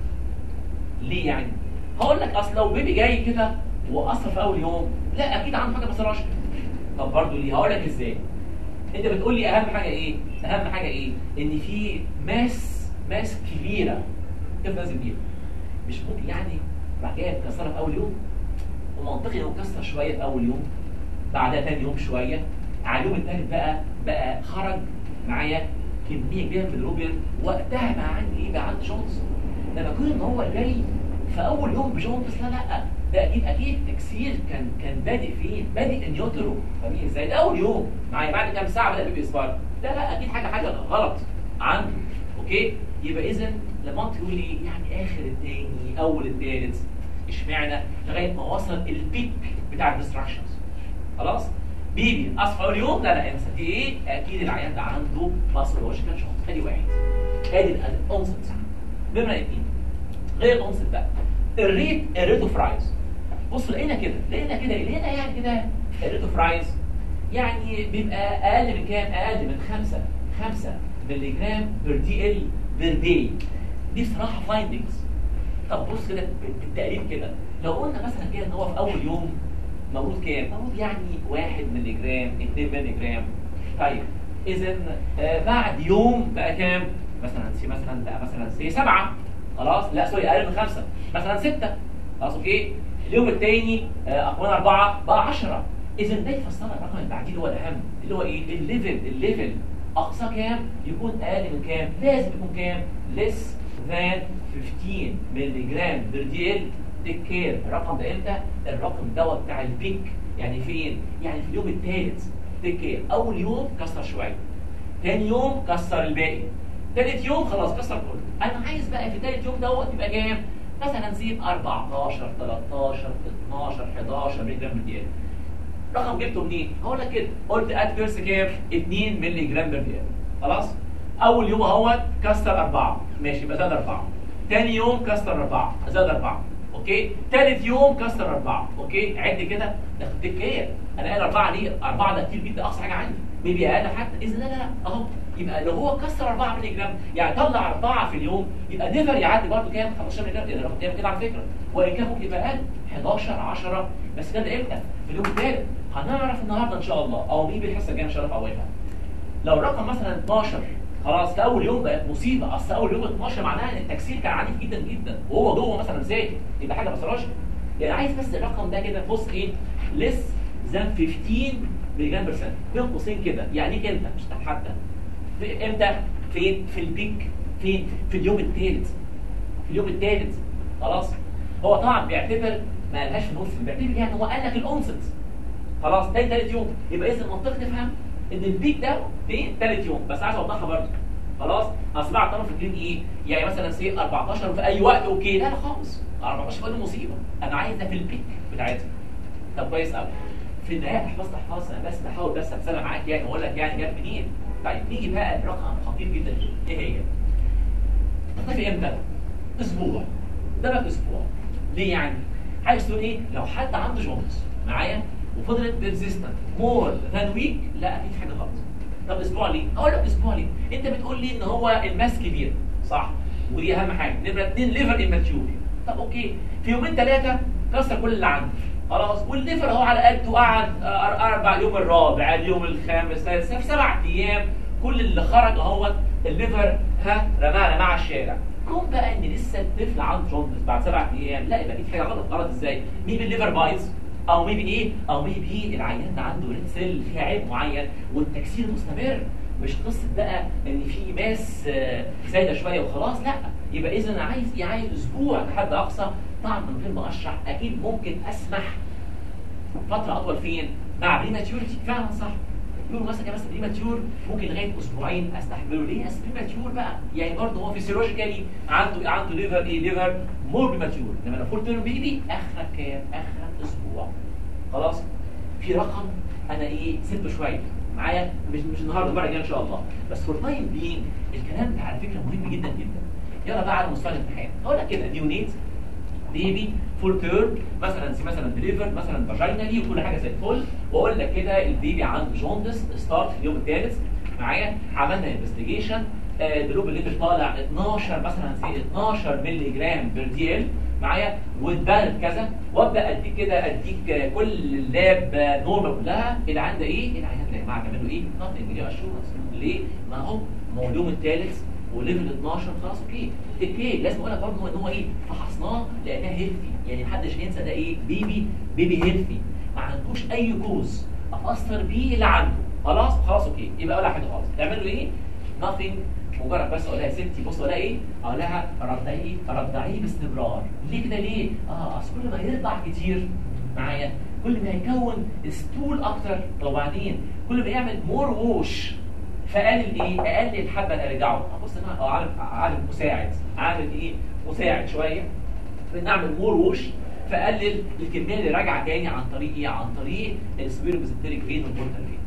ليه يعني هقول لك اصل لو بيبي جاي كده واثر في اول يوم لا اكيد عنده حاجه ما صراش طب برضه ليه هقول لك ازاي انت بتقول لي اهم حاجه ايه اهم حاجه ايه ان في ماس ماس كبيره كيف نازل بيها مش ممكن يعني راح جايه مكسره في اول يوم ومنطقي انه مكسر شويه في اول يوم بعدها تاني يوم شويه على اليوم الثالث بقى بقى خرج معايا كميه كبيره من الروبين وقتها بقى عندي ايه بقى عندي جونز لما يكون ان هو جاي في اول يوم بجونز لا لا ده اكيد اكيد تكسير كان كان بادئ فين؟ بادئ ان يوترو فاهمين ازاي؟ ده اول يوم معايا بعد كام ساعه بدا بيبي اصفار لا لا اكيد حاجه حاجه غلط عنده اوكي؟ يبقى اذا لما انت تقول لي يعني اخر الثاني اول الثالث اشمعنى لغايه ما وصل البيك بتاع الديستراكشنز خلاص؟ بيبي اصفى اول يوم لا لا انسى دي ايه؟ اكيد العيان ده عنده باثولوجيكال شوك ادي واحد ادي الانست نمره اثنين غير الانست بقى الريت الريتو فرايز بص لقينا كده لقينا كده لقينا يعني كده الريتو فرايز يعني بيبقى اقل من كام؟ اقل من 5 5 مللي جرام بير دي ال بير داي دي بصراحه فايندنجز طب بص كده بالتقريب كده لو قلنا مثلا كده ان هو في اول يوم مولود كام؟ مولود يعني 1 مللي جرام 2 مللي جرام طيب اذا آه بعد يوم بقى كام؟ مثلا سي مثلا بقى مثلا سي 7 خلاص لا سوري اقل من 5 مثلا 6 خلاص اوكي اليوم الثاني اقوال 4 بقى 10 اذا ده يفسر الرقم اللي بعديه اللي هو الاهم اللي هو ايه؟ الليفل الليفل اقصى كام؟ يكون اقل من كام؟ لازم يكون كام؟ less than 15 مللي جرام بير دي ال تيك كير الرقم ده امتى؟ الرقم دوت بتاع البيك يعني فين؟ يعني في اليوم الثالث تيك كير اول يوم كسر شويه ثاني يوم كسر الباقي ثالث يوم خلاص كسر كله انا عايز بقى في ثالث يوم دوت يبقى كام؟ مثلا نسيب 14 13 12 11 مللي جرام بير دي ال رقم جبته منين؟ هقول لك كده قلت اد فيرس كام؟ 2 مللي جرام بير دي خلاص؟ اول يوم اهوت كسر 4 ماشي يبقى زاد 4 ثاني يوم كسر 4 زاد 4 اوكي ثالث يوم كسر 4 اوكي عد كده ده تكيه انا قايل 4 ليه؟ 4 ده كتير جدا اقصى حاجه عندي ميبي اقل حتى اذا لا لا اهو يبقى لو هو كسر 4 مللي جرام يعني طلع 4 في اليوم يبقى نيفر يعدي برضه كام 15 مللي جرام يعني الرقم كام كده على فكره وان كان ممكن يبقى اقل 11 10 بس كده امتى؟ في اليوم الثالث هنعرف النهارده ان شاء الله او مين الحصه الجايه ان شاء الله في اولها لو الرقم مثلا 12 خلاص في اول يوم بقت مصيبه اصل اول يوم 12 معناها ان التكسير كان عنيف جدا جدا وهو جوه مثلا زي يبقى حاجه باثولوجيك يعني عايز بس الرقم ده كده بص ايه لس ذان 15 ملي جرام برسنت بين قوسين كده يعني ليك انت مش حتى في امتى فين في البيك فين في اليوم الثالث في اليوم الثالث خلاص هو طبعا بيعتبر ما قالهاش في النص بيعتبر يعني هو قال لك الاونست خلاص تاني ثالث يوم يبقى اذا المنطق تفهم ان البيك ده فين ثالث يوم بس عايز اوضحها برضه خلاص اصل بعض طرف فاكرين ايه يعني مثلا سي 14 في اي وقت اوكي لا لا خالص 14 في مصيبه انا عايز ده في البيك بتاعتها طب كويس قوي في النهايه احفظت احفظ انا بس بحاول بس اتسلى معاك يعني واقول لك يعني جت منين طيب نيجي بقى الرقم خطير جدا ايه هي؟ تختفي امتى؟ اسبوع ده بقى اسبوع ليه يعني؟ عايز تقول ايه؟ لو حد عنده جونز معايا وفضلت بيرزيستنت مور ذان ويك لا اكيد حاجه غلط طب اسبوع ليه؟ اقول لك اسبوع ليه؟ انت بتقول لي ان هو الماس كبير صح ودي اهم حاجه نمره اثنين ليفر اماتيور طب اوكي في يومين ثلاثه كسر كل اللي عنده خلاص والليفر اهو على قده قعد اربع يوم الرابع اليوم الخامس في سبع ايام كل اللي خرج اهوت الليفر ها رماه رماه على الشارع كون بقى ان لسه الطفل عنده جوندس بعد سبع ايام لا يبقى في حاجه غلط غلط ازاي؟ ميبي الليفر بايظ او ميبي ايه؟ او ميبي العيان ده عنده ريد سيل فيها عيب معين والتكسير مستمر مش قصه بقى ان في ماس زايده شويه وخلاص لا يبقى اذا انا عايز ايه عايز اسبوع لحد اقصى طبعا من غير ما اشرح اكيد ممكن اسمح فتره اطول فين؟ مع بريماتيورتي فعلا صح يقولوا مثلا مثلا بريماتيور ممكن لغايه اسبوعين استحمله ليه؟ اصل بريماتيور بقى يعني برضه هو فيسيولوجيكالي عنده عنده ليفر ايه ليفر مور بريماتيور انما لو فول تيرم بيبي اخرك كام؟ اخرك اسبوع خلاص؟ في رقم انا ايه سبته شويه معايا مش مش النهارده المره الجايه ان شاء الله بس فور تايم بين الكلام ده على فكره مهم جدا جدا يلا بقى على مستوى الامتحان هقول لك كده نيونيت بيبي فول تيرم مثلا سي مثلا ديليفر مثلا فاجينالي وكل حاجه زي الفل واقول لك كده البيبي عنده جوندس ستارت في اليوم الثالث معايا عملنا انفستيجيشن دلوب الليفل طالع 12 مثلا سي 12 مللي جرام بير دي ال معايا واتبالت كذا وابدا اديك كده اديك كل اللاب نورمال كلها العيان ده ايه؟ العيان ده يا جماعه تعملوا ايه؟ نثينج ليه اشورنس ليه؟ ما هو ما هو اليوم الثالث وليفل 12 خلاص اوكي اوكي لازم اقول لك برضه ان هو ايه فحصناه لقيناه هيلثي يعني محدش هينسى ده ايه بيبي بيبي هيلثي ما عندوش اي كوز افسر بيه اللي عنده خلاص خلاص اوكي يبقى ولا حاجه خالص تعملوا ايه nothing مجرد بس اقول لها يا ستي بص اقول لها ايه اقول لها رضعيه رضعيه باستمرار ليه كده ليه اه اصل كل ما يرضع كتير معايا كل ما يكون ستول اكتر وبعدين كل ما يعمل مور ووش فقلل ايه اقلل الحبه اللي ارجعه بص انا اه عامل عامل مساعد عامل ايه مساعد شويه بنعمل مور ووش فقلل الكميه اللي راجعه تاني عن طريق ايه عن طريق السبيروبيزنتريك فين والبورتال فين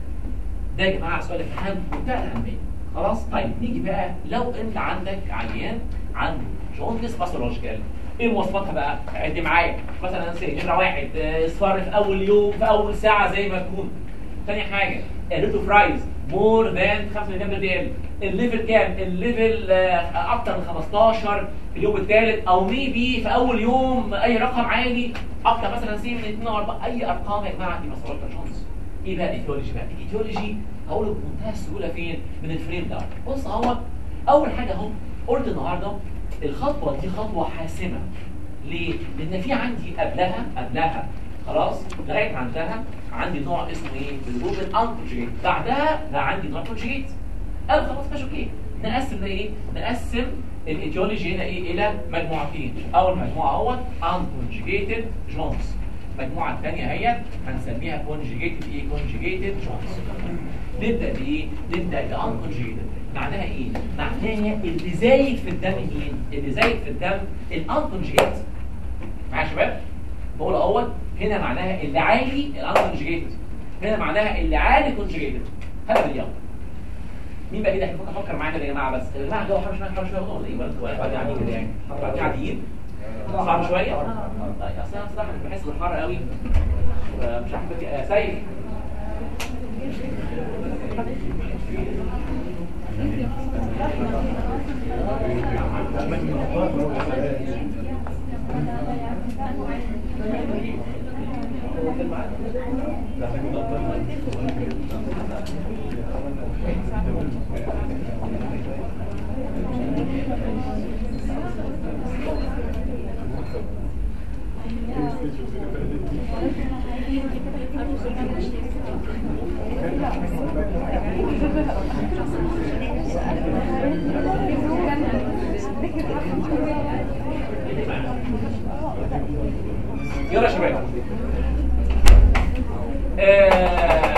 ده يا جماعه سؤال امتحان منتهى الاهميه خلاص طيب نيجي بقى لو انت عندك عيان عنده جوندس باثولوجيكال ايه مواصفاتها بقى؟ عد معايا مثلا نمره واحد اصفار في اول يوم في اول ساعه زي ما تكون ثاني حاجه الريتو فرايز مور ذان 5 ملي دي ال الليفل كام؟ الليفل اكتر من 15 في اليوم الثالث او ميبي في اول يوم اي رقم عالي اكتر مثلا سي من 2 او 4 اي ارقام يا جماعه دي مسارات جونز ايه بقى الايتيولوجي بقى؟ الايتيولوجي هقوله بمنتهى السهوله فين؟ من الفريم ده بص اهو اول حاجه اهو قلت النهارده الخطوه دي خطوه حاسمه ليه؟ لان في عندي قبلها قبلها خلاص لغايه عندها عندي نوع اسمه ايه؟ بالروبن انكونجيت بعدها لا عندي نوع كونجيت قال خلاص ماشي اوكي نقسم ده ايه؟ نقسم الايتيولوجي هنا ايه الى مجموعتين اول مجموعه اهوت انكونجيتد جونز المجموعه الثانيه اهي هنسميها كونجيجيتد ايه كونجيجيتد جونز نبدا بايه نبدا بانكونجيجيتد معناها ايه معناها اللي زايد في الدم مين اللي زايد في الدم الانكونجيجيت معايا يا شباب بقول اهوت هنا معناها اللي عالي الانكونجيجيتد هنا معناها اللي عالي كونجيجيتد هذا اليوم مين بقى كده هيفكر افكر معايا كده يا جماعه بس يا جماعه الجو حر شويه حر شويه ولا ايه ولا انتوا قاعدين كده يعني قاعدين صعب شويه طيب اصل انا بصراحه مش بحس بالحر قوي مش عارف يا سيد يلا يا شباب آه،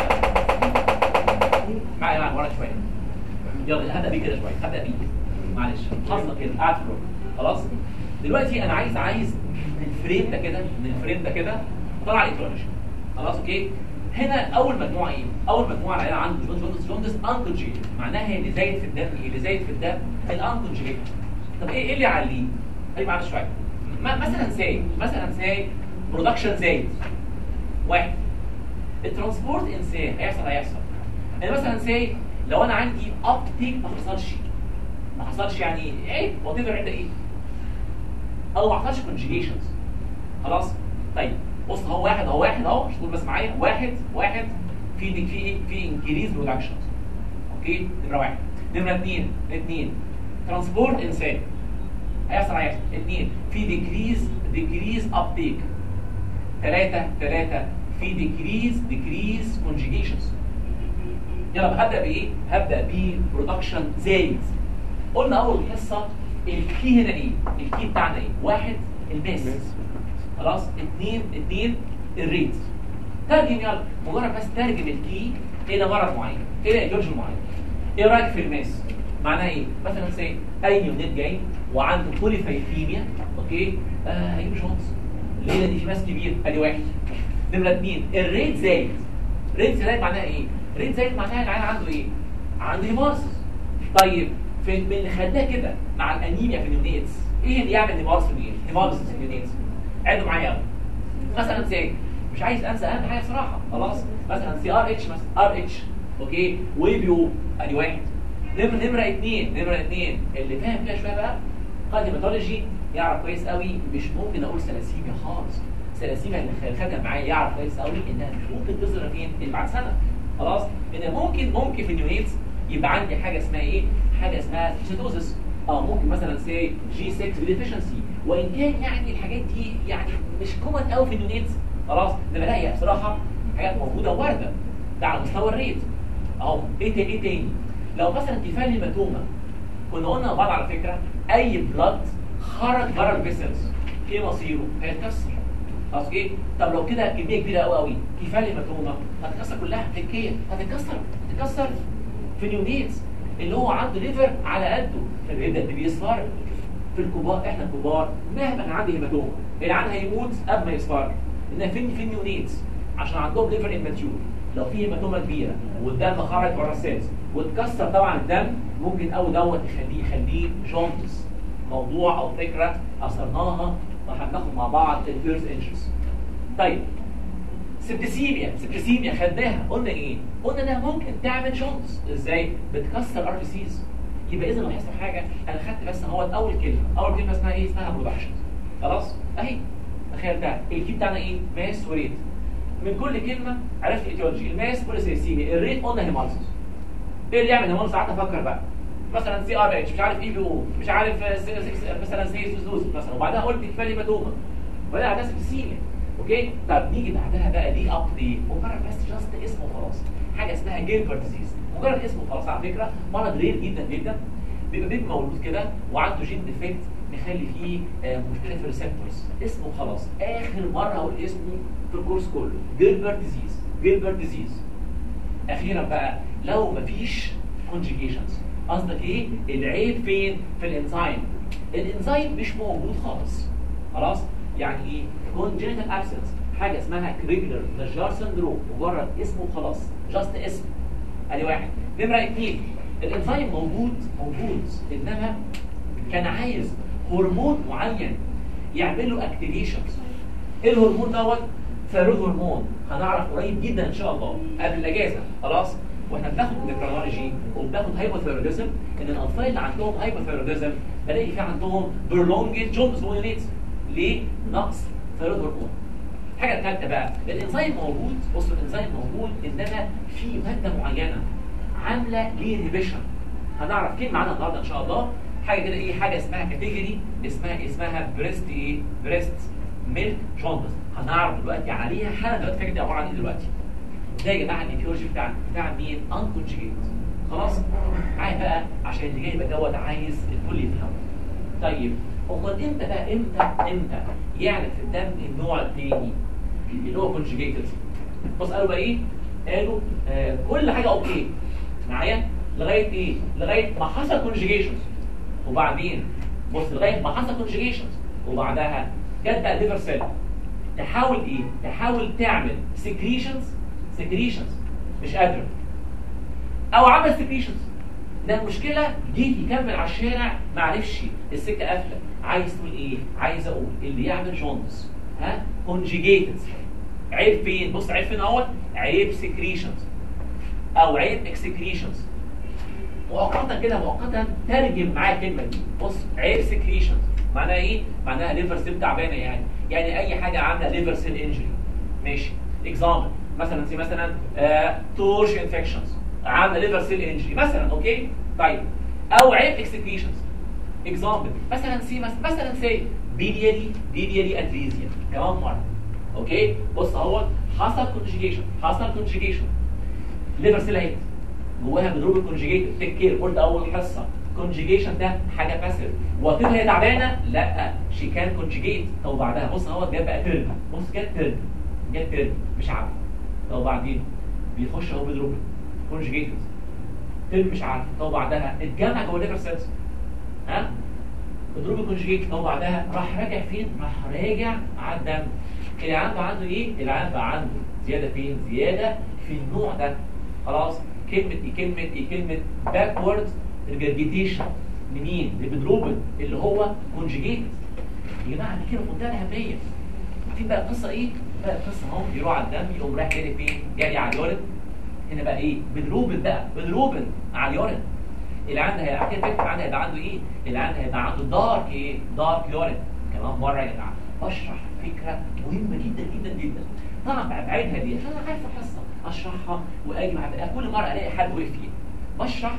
معايا معايا ورا شويه يلا هبدا بيه كده شويه هبدا بيه معلش حصل كده قاعد في الركن خلاص دلوقتي انا عايز عايز من الفريم ده كده من الفريم ده كده طلع ايتيولوجي خلاص اوكي هنا اول مجموعه ايه اول مجموعه العيال عنده جوندس جوندس جوندس انكونجيت معناها هي اللي زايد في الدم ايه اللي زايد في الدم الانكونجيت طب ايه ايه اللي يعليه اي معلش شويه م- مثلا ساي مثلا ساي برودكشن زايد واحد الترانسبورت انسان هيحصل هيحصل يعني مثلا ساي لو انا عندي ابتيك ما حصلش ما حصلش يعني ايه وات ايفر عندك ايه او ما حصلش كونجيجيشنز خلاص طيب بص هو واحد اهو واحد اهو مش تقول بس معايا واحد واحد في في ايه في انكريز برودكشنز اوكي نمره واحد نمره اثنين اثنين ترانسبورت انسان هيحصل هيحصل اثنين في ديكريز ديكريز ابتيك ثلاثة ثلاثة في ديكريز ديكريز كونجيجيشنز يلا بقى هبدا بايه؟ هبدا ببرودكشن زايد قلنا اول حصه الكي هنا ايه؟ الكي بتاعنا ايه؟ واحد الماس خلاص اثنين اثنين الريت ترجم يلا مجرد بس ترجم الكي الى مرض معين الى ايديولوجي معين ايه رايك في الماس؟ معناها ايه؟ مثلا سي اي يونت جاي وعنده بوليفايثيميا اوكي آه هيجيب شانس الليله دي في ماس كبير ادي واحد نمره اثنين الريت زايد ريت زايد معناها ايه؟ ريت زايد معناها العيان عنده ايه؟ عنده هيمارسس طيب في من خدناه كده مع الانيميا في النيونيتس ايه اللي يعمل هيمارسس في النيونيتس؟ هيمارسس في النيونيتس عدوا معايا يلا مثلا زي مش عايز انسى اهم حاجه صراحه خلاص مثلا سي ار اتش مثلا ار اتش اوكي ويبيو ادي واحد نمره نمره اثنين نمره اثنين اللي فاهم فيها شويه بقى قال هيماتولوجي يعرف كويس قوي مش ممكن اقول سلاسيميا خالص سلاسيميا اللي خدها معايا يعرف كويس قوي انها مش ممكن تظهر فين اللي بعد سنه خلاص ان ممكن ممكن في النيونيتس يبقى عندي حاجه اسمها ايه حاجه اسمها سيتوزس اه ممكن مثلا سي جي 6 ديفيشنسي وان كان يعني الحاجات دي يعني مش كومن قوي في النيونيتس خلاص انما لا هي بصراحه حاجات موجوده وارده ده على مستوى الريت اهو ايه تاني ايه تاني لو مثلا كفايه هيماتوما كنا قلنا مع بعض على فكره اي بلاد خرج بره الفيسلز ايه مصيره؟ هيتكسر خلاص ايه؟ طب لو كده كميه كبيره قوي قوي كفايه هيماتوما هتتكسر كلها فكيا هتتكسر هتتكسر في اليونيتس اللي هو عنده ليفر على قده فبيبدا بيصفر في الكبار احنا الكبار مهما كان عندي هيماتوما العيان هيموت قبل ما يصفر انها فين في النيونيتس عشان عندهم ليفر اماتيور لو في هيماتوما كبيره والدم خرج بره السيلز واتكسر طبعا الدم ممكن قوي دوت يخليه يخليه جونتس موضوع او فكره اثرناها وهناخد مع بعض الفيرست انشز طيب سبتسيميا سبتسيميا خدناها قلنا ايه قلنا انها ممكن تعمل جونتس ازاي بتكسر ار بي سيز يبقى اذا لو حصل حاجه انا خدت بس هو اول كلمه اول كلمه اسمها ايه اسمها برودكشن خلاص اهي تخيل ده الكي بتاعنا ايه ماس وريت من كل كلمه عرفت الايتيولوجي الماس بوليسيسيميا الريت قلنا هيمالسيس ايه اللي يعمل هيمالسيس قعدت افكر بقى مثلا سي ار اتش مش عارف اي بي او مش عارف آه، سي- سي- مثلا سي سوسوس مثلا وبعدها قلت كفايه هيماتوما وبعدها على سبتسيميا اوكي طب نيجي بعدها بقى دي اب دي مجرد بس جاست اسمه خلاص حاجه اسمها جيلبر ديزيز مجرد اسمه خلاص على فكره مرض رير جدا جدا بيبقى بيبي مولود كده وعنده جين ديفكت مخلي فيه آه، مشكله في الريسبتورز اسمه خلاص اخر مره اقول اسمه في الكورس كله جيلبر ديزيز جيلبر ديزيز اخيرا بقى لو مفيش كونجيجيشنز قصدك ايه العيب فين في الانزيم الانزيم مش موجود خالص خلاص يعني ايه congenital absence حاجه اسمها كريجلر نجار سندروم مجرد اسمه خلاص جاست اسم ادي واحد نمره اثنين الانزيم موجود موجود انما كان عايز هرمون معين يعمل له اكتيفيشنز ايه الهرمون دوت ثيرويد هرمون هنعرف قريب جدا ان شاء الله قبل الاجازه خلاص واحنا بناخد اندوكرينولوجي وبناخد هايبوثيروديزم ان الاطفال اللي عندهم هايبوثيروديزم بلاقي في عندهم برولونجد جونز مونيليتس ليه؟ نقص ثيرويد هرمون الحاجه الثالثه بقى الانزيم موجود بص الانزيم موجود انما في ماده معينه عامله ليه انهبيشن هنعرف كلمه عنها النهارده ان شاء الله حاجه كده ايه حاجه اسمها كاتيجوري اسمها اسمها بريست ايه بريست ميلك جوندس هنعرف دلوقتي عليها حاله دلوقتي فاكر دي عباره عن ايه دلوقتي ده يا جماعه الايتيولوجي بتاع بتاع مين انكونجيجيت خلاص معايا بقى عشان اللي جاي بقى دوت عايز الكل يفهمه طيب امال امتى بقى امتى امتى يعني في الدم النوع الثاني اللي هو كونجيجيتد بص قالوا بقى ايه قالوا آه كل حاجه اوكي معايا لغايه ايه لغايه ما حصل كونجيجيشنز وبعدين بص لغايه ما حصل كونجيجيشنز وبعدها جت بقى ليفر سيل تحاول ايه تحاول تعمل سكريشنز سكريشنز مش قادره او عمل سكريشنز ده المشكله جه يكمل على الشارع ما عرفش السكه قافله عايز تقول ايه عايز اقول اللي يعمل جونز ها كونجيجيتد عيب فين بص عيب فين اهوت عيب سكريشنز او عيب اكسكريشنز مؤقتا كده مؤقتا ترجم معايا الكلمه دي بص عيب سكريشنز معناها ايه معناها ليفر سيل تعبانه يعني يعني اي حاجه عامله ليفر سيل انجري ماشي اكزامبل مثلا زي مثلا تورش انفكشنز عامله ليفر سيل انجري مثلا اوكي طيب او عيب اكسكريشنز اكزامبل مثلا سي مثلا سي بيلياري بيلياري اتريزيا كمان مره اوكي بص اهو حصل كونجيجيشن حصل كونجيجيشن ليفر سيل اهي جواها بنروب الكونجيجيت تيك كير قلت اول حصه كونجيجيشن ده حاجه باسيف وطيب هي تعبانه لا شي كان كونجيجيت طب بعدها بص اهو جاب بقى ترم بص جت ترم جت ترم مش عارف طب وبعدين بيخش اهو بيضرب كونجيجيت ترم مش عارف طب بعدها اتجمع جوه الليفر سيلز ها بضرب الكونجيجيت طب بعدها راح راجع فين راح راجع على الدم العيان بقى عنده ايه العيان بقى عنده زياده فين زياده في النوع ده خلاص كلمه ايه كلمه ايه كلمه باكورد ريجرجيتيشن لمين لبدروبن اللي هو كونجيجيت يا جماعه دي كده في منتهى الاهميه عارفين بقى القصه ايه بقى القصه اهو يروح على الدم يقوم رايح جاري فين جاري على اليورين هنا بقى ايه بدروبن بقى بدروبن على اليورين العيان ده هيبقى كده العيان هيبقى عنده ايه العيان هيبقى عنده دارك ايه دارك يورين كمان مره يا جماعه بشرح فكره مهمه جدا جدا جدا طبعا بعيدها دي عشان انا عارف الحصه اشرحها واجي مع كل مره الاقي حد وقف فيها بشرح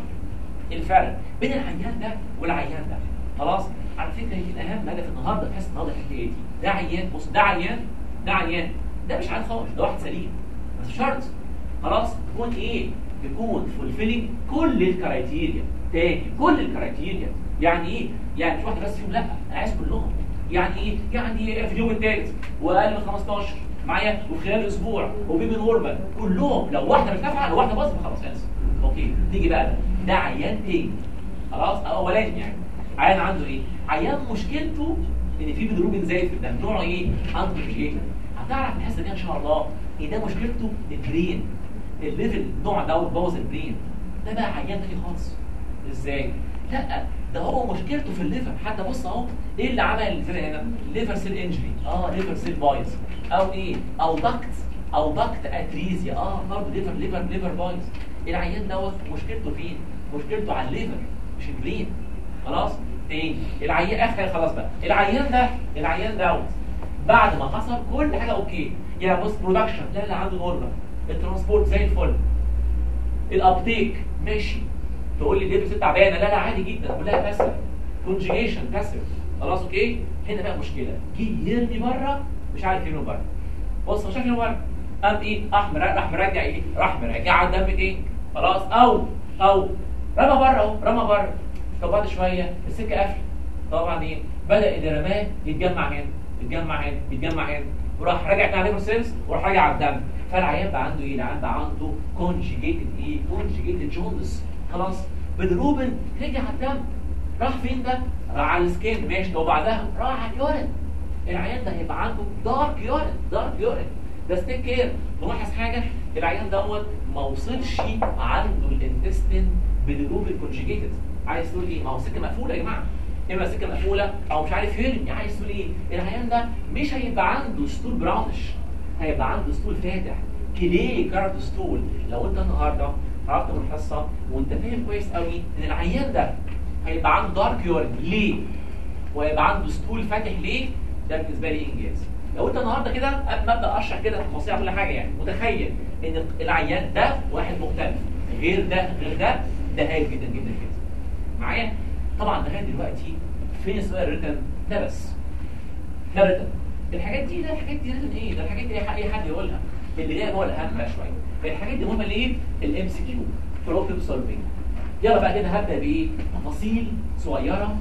الفرق بين العيان ده والعيان ده خلاص على فكره يمكن اهم هدف النهارده تحس النهارده الحكايه دي ده عيان بص ده عيان ده عيان ده مش عيان خالص ده واحد سليم بس شرط خلاص يكون ايه يكون فولفيلينج كل الكرايتيريا تاني كل الكرايتيريا يعني ايه يعني مش واحده بس فيهم لا انا عايز كلهم يعني ايه يعني في اليوم الثالث واقل من 15 معايا وفي خلال اسبوع وبيبي نورمال كلهم لو واحده مش نافعه لو واحده باظت خلاص انسى اوكي تيجي بقى ده ده عيان تاني خلاص اولاني يعني عيان عنده ايه عيان مشكلته ان في بيدروبين زايد في الدم نوعه ايه عنده جيتا هتعرف الحصه دي ان شاء الله ان ده مشكلته البرين الليفل النوع ده بوظ البرين ده بقى عيان تاني خالص ازاي لا ده هو مشكلته في الليفر حتى بص اهو ايه اللي عمل الفرق هنا ليفر سيل انجري اه ليفر سيل بايظ او ايه او دكت او دكت اتريزيا اه برضه ليفر ليفر ليفر بايظ العيان دوت مشكلته فين مشكلته على الليفر مش البرين خلاص تاني العيان اخر خلاص بقى العيان ده العيان دوت بعد ما حصل كل حاجه اوكي يعني بص برودكشن لا لا عنده نورمال الترانسبورت زي الفل الابتيك ماشي تقول لي ليه تعبانه لا لا عادي جدا كلها باسف كونجيجيشن باسف خلاص اوكي هنا بقى مشكله جه يرمي بره مش عارف يرمي بره بص مش عارف يرمي بره قام ايه راح راح مرجع ايه راح مرجع على الدم ايه خلاص او او رمى بره اهو رمى بره طب بعد شويه السكه قافله طبعا ايه بدا اللي رماه يتجمع هنا يتجمع هنا يتجمع هنا وراح راجع تاني ليفر سيلز وراح راجع على الدم فالعيان بقى عنده ايه العيان بقى عنده كونجيجيتد ايه كونجيجيتد جوندس خلاص بالروبن رجع على الدم راح فين ده راح على السكين ماشي وبعدها راح على اليورين العيان ده هيبقى عنده دارك يورين دارك يورين ده ستيك كير ملاحظ حاجه العيان دوت ما وصلش عنده الانتستين بالروبن كونجيجيتد عايز تقول ايه ما هو سكه مقفوله يا جماعه اما سكه مقفوله او مش عارف يرمي عايز تقول ايه العيان ده مش هيبقى عنده ستول براونش هيبقى عنده ستول فاتح كليه كارت ستول لو انت النهارده عرفت من الحصه وانت فاهم كويس قوي ان العيان ده هيبقى عنده دارك يورين ليه وهيبقى عنده ستول فاتح ليه ده بالنسبه لي انجاز لو انت النهارده كده قبل ما ابدا اشرح كده تفاصيل كل حاجه يعني متخيل ان العيان ده واحد مختلف غير ده غير ده ده هايل جدا جدا جدا معايا طبعا لغايه دلوقتي فين السؤال الريتن ده بس ده ريتن الحاجات دي ده الحاجات دي لازم ايه ده الحاجات دي اي حد يقولها اللي جاي هو الاهم بقى شويه الحاجات دي مهمه ليه الام سي كيو بروبلم سولفنج يلا بقى كده هبدا بايه تفاصيل صغيره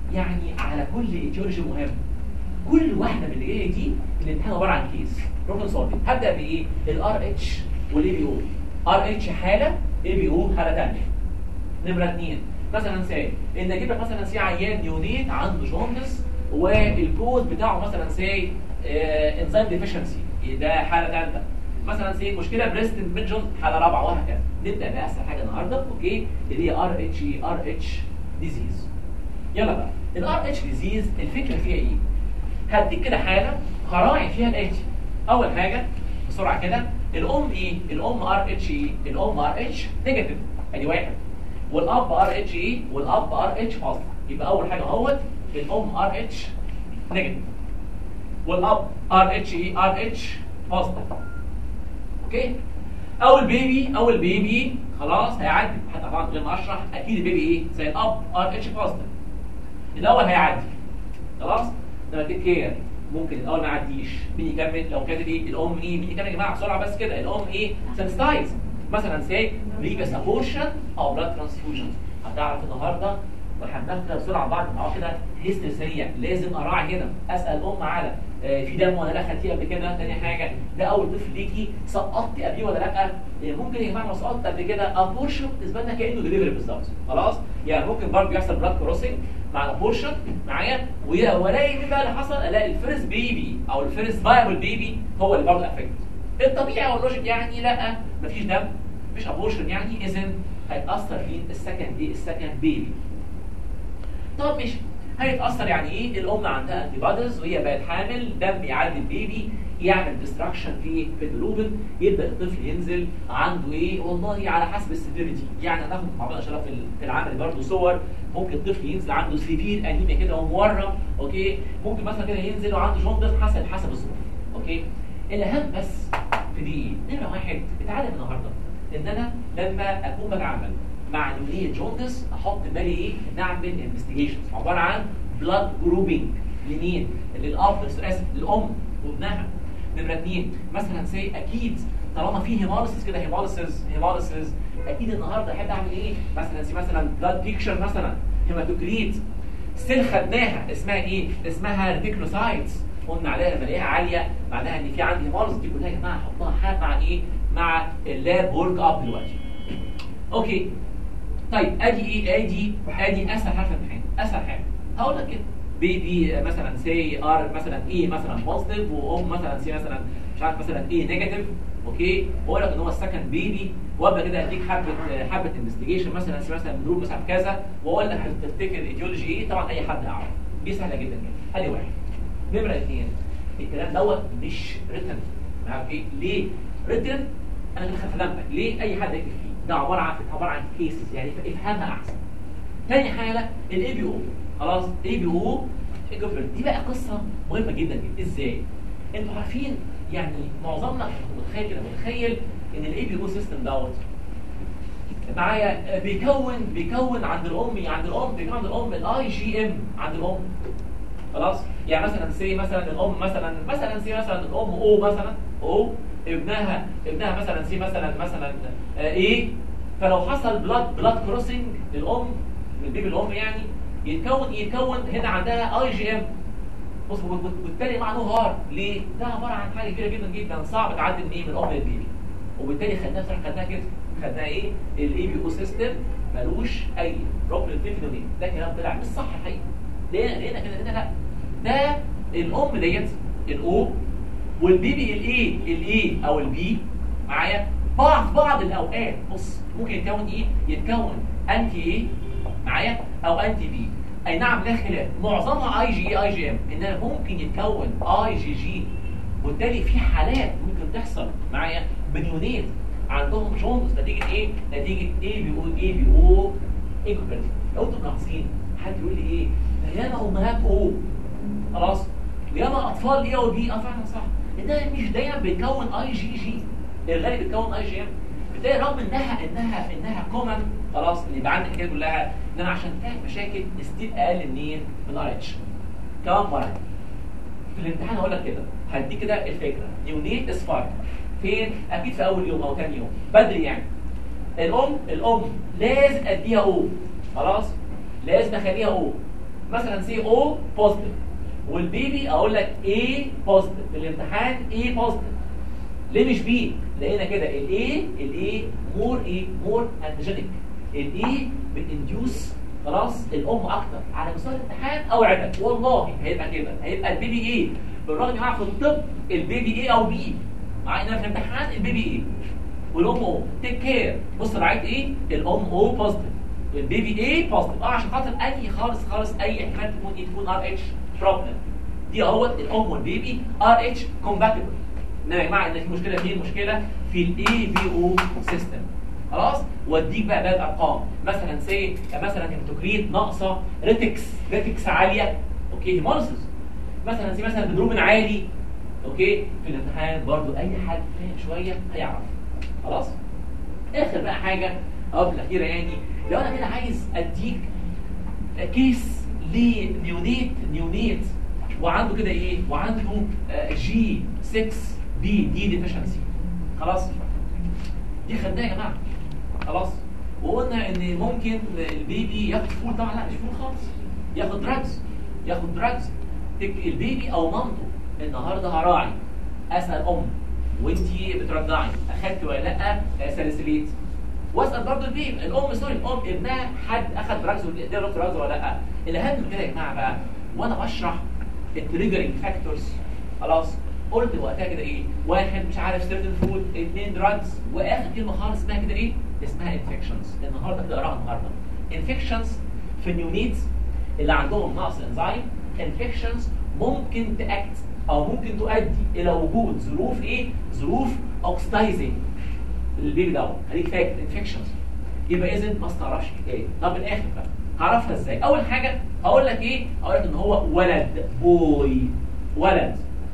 يعني على كل ايتيولوجي مهم كل واحده من اللي جايه دي الامتحان عباره عن كيس بروبلم سولفنج هبدا بايه الار اتش والاي بي او ار اتش حاله اي بي او حاله ثانيه نمره اثنين مثلا سي ان اجيب لك مثلا سي عيان نيونيت عنده جوندس والكود بتاعه مثلا سي انزيم ديفيشنسي ده حاله ثالثه مثلا سي مشكله بريست ميجل حاله رابعه وهكذا نبدا باسهل حاجه النهارده اوكي اللي هي ار اتش ار اتش ديزيز يلا بقى الار اتش ديزيز الفكره فيها ايه هديك كده حاله هراعي فيها الاتي اول حاجه بسرعه كده الام ايه الام ار اتش ايه الام ار اتش نيجاتيف ادي واحد والاب ار اتش ايه والاب ار اتش بوزيتيف يبقى اول حاجه اهوت الام ار اتش نيجاتيف والاب ار اتش اي ار اتش بوزيتيف اوكي اول بيبي اول بيبي خلاص هيعدي حتى طبعا غير ما اشرح اكيد البيبي ايه زي الاب ار اتش بوزيتيف الاول هيعدي خلاص ده تيك كير ممكن الاول ما يعديش مين يكمل لو كانت ايه الام ايه مين يكمل يا جماعه بسرعه بس كده الام ايه سنستايز مثلا سي بريفيس ابورشن او بلاد ترانسفيوجن هتعرف النهارده وهناخد كده بسرعه بعد ما كده هيستري سريع لازم اراعي هنا اسال الام على آه، في دم ولا لا خدتيه قبل كده تاني حاجه ده اول طفل ليكي سقطتي قبليه ولا لا آه، ممكن يا جماعه لو سقطت قبل كده ابورشن بالنسبه لنا كانه دليفري بالظبط خلاص يعني ممكن برضه يحصل بلاد كروسنج مع الابورشن معايا ويا- والاقي مين بقى اللي حصل الاقي الفيرست بيبي او الفيرست فايبل بيبي هو اللي برضه افكت الطبيعي او اللوجيك يعني لا مفيش دم مفيش ابورشن يعني اذا هيتاثر فين السكند ايه السكند بيبي طب مش هيتاثر يعني ايه الام عندها انتي بوديز وهي بقت حامل دم يعدي البيبي يعمل ديستراكشن في في الجلوبين يبدا الطفل ينزل عنده ايه والله على حسب السيفيريتي يعني هناخد مع بعض ان شاء الله في ال- في العمل برضه صور ممكن الطفل ينزل عنده سيفير انيميا كده ومورم اوكي ممكن مثلا كده ينزل وعنده جوندس حسب حسب الظروف اوكي الاهم بس في دي ايه نمره واحد اتعلم النهارده ان انا لما اكون بتعامل مع نونيه جوندس احط في بالي ايه نعمل انفستيجيشنز عباره عن بلاد جروبينج لمين للاب اسف للام وابنها نمره اثنين مثلا سي اكيد طالما في هيماليسيس كده هيماليسيس هيماليسيس اكيد النهارده احب اعمل ايه مثلا سي مثلا بلاد بيكشر مثلا هيماتوكريت سيل خدناها اسمها ايه اسمها ريتيكلوسايتس قلنا عليها لما الاقيها عاليه معناها ان في عندي هيماليسيس دي كلها يا جماعه احطها حاجه مع ايه مع اللاب ورك اب دلوقتي اوكي طيب ادي ايه ادي ادي اسهل حاجه في الامتحان اسهل حاجه هقول لك كده بيبي مثلا سي ار مثلا ايه مثلا بوزيتيف وام مثلا سي مثلا مش عارف مثلا ايه نيجاتيف اوكي واقول لك ان هو السكند بيبي وابدا كده اديك حبه حبه انفستيجيشن مثلا سي مثلا بنقول مثلا كذا واقول لك تفتكر ايديولوجي ايه طبعا اي حد يعرف دي سهله جدا جدا ادي واحد نمره اثنين الكلام دوت مش ريتن عارف ايه ليه ريتن انا اللي خفلمتك ليه اي حد يكتب فيه ده عباره عن عباره عن كيسز يعني افهمها احسن تاني حاجه الاي بي او خلاص اي بي او دي بقى قصه مهمه جدا جدا ازاي انتوا عارفين يعني معظمنا متخيل كده متخيل ان الاي بي او سيستم دوت معايا بيكون بيكون عند الام عند الام بيكون عند الام الاي جي ام عند الام خلاص يعني مثلا سي مثلا الام مثلا مثلا سي مثلا الام او مثلا او ابنها ابنها مثلا سي مثلا مثلا ايه فلو حصل بلاد بلاد كروسنج للام من البيبي الام يعني يتكون يتكون هنا عندها اي جي ام بص وبالتالي معناه هار ليه؟ ده عباره عن حاجه كبيره جدا جدا صعب تعدي من ايه من الام للبيبي وبالتالي خدناها بصراحه خدناها كده خدناها ايه؟ الاي بي او سيستم ملوش اي ركن الفيفينومين ده كلام طلع مش صح الحقيقه لقينا لقينا كده لقينا لا ده الام ديت الاو والبيبي الاي الاي او البي معايا بعض بعض الاوقات بص ممكن يتكون ايه يتكون انتي ايه معايا او انتي بي اي نعم لا خلاف معظمها اي جي اي جي ام انما ممكن يتكون اي جي جي وبالتالي في حالات ممكن تحصل معايا مليونين عندهم جونز نتيجه ايه نتيجه اي بي او اي بي او انكوبرتي لو انتم ملاحظين حد يقول لي ايه ده ياما امهات او خلاص وياما اطفال ايه وبي اه فعلا صح انها مش دايما بتكون اي جي جي الغالب بتكون اي جي ام بتلاقي رغم انها انها انها كومن خلاص اللي يبقى عندك كده كلها ان انا عشان تعمل مشاكل ستيل اقل منين من ار اتش كمان مره في الامتحان هقول لك كده هديك كده الفكره نيونيت اسفار فين اكيد في اول يوم او ثاني يوم بدري يعني الام الام لازم اديها او خلاص لازم اخليها او مثلا سي او بوزيتيف والبيبي اقول لك A بوزيتيف في الامتحان A بوزيتيف ليه مش بي لقينا كده الاي الاي مور ايه مور انتيجينيك الاي بتنديوس خلاص الام اكتر على مستوى الامتحان او عدد والله هيبقى كده هيبقى البيبي ايه بالرغم ان في الطب البيبي ايه او بي مع ان في الامتحان البيبي ايه والام او تيك كير بص راعيت ايه الام او بوزيتيف البيبي ايه بوزيتيف اه عشان خاطر اي خالص خالص اي احتمال تكون ايه تكون ار اتش بروبلم دي اهوت الام والبيبي ار اتش كومباتبل انما يا جماعه ان في مشكله فين مشكله في الاي في او سيستم خلاص واديك بقى باقي الارقام مثلا سي مثلا هيماتوكريت ناقصه ريتكس ريتكس عاليه اوكي هيموليسيس مثلا سي مثلا بدروبن عالي اوكي في الامتحان برضو اي حد فاهم شويه هيعرف خلاص اخر بقى حاجه او الاخيره يعني لو انا كده عايز اديك كيس لنيونيت نيونيت وعنده كده ايه وعنده جي 6 بي دي ديفيشنسي خلاص دي خدناها يا جماعه خلاص وقلنا ان ممكن البيبي ياخد فول طبعا لا مش فول خالص ياخد دراجز ياخد دراجز البيبي او مامته النهارده هراعي اسال ام وانتي بترضعي اخدت ولا لا ساليسيليت واسال برضه البيبي الام سوري الام ابنها حد اخد دراجز اديله دراجز ولا لا الاهم من كده يا جماعه بقى وانا بشرح التريجرنج فاكتورز خلاص قلت وقتها كده ايه واحد مش عارف سيرتن فود اثنين دراجز واخر كلمه خالص اسمها كده ايه اسمها انفكشنز النهارده كده اقراها النهارده انفكشنز في النيونيتس اللي عندهم نقص انزيم انفكشنز ممكن تاكت او ممكن تؤدي الى وجود ظروف ايه ظروف اوكسدايزنج للبيبي دوت خليك فاكر انفكشنز يبقى اذا ما استعرفش الحكايه طب الاخر بقى هعرفها ازاي اول حاجه هقول لك ايه هقول لك ان هو ولد بوي ولد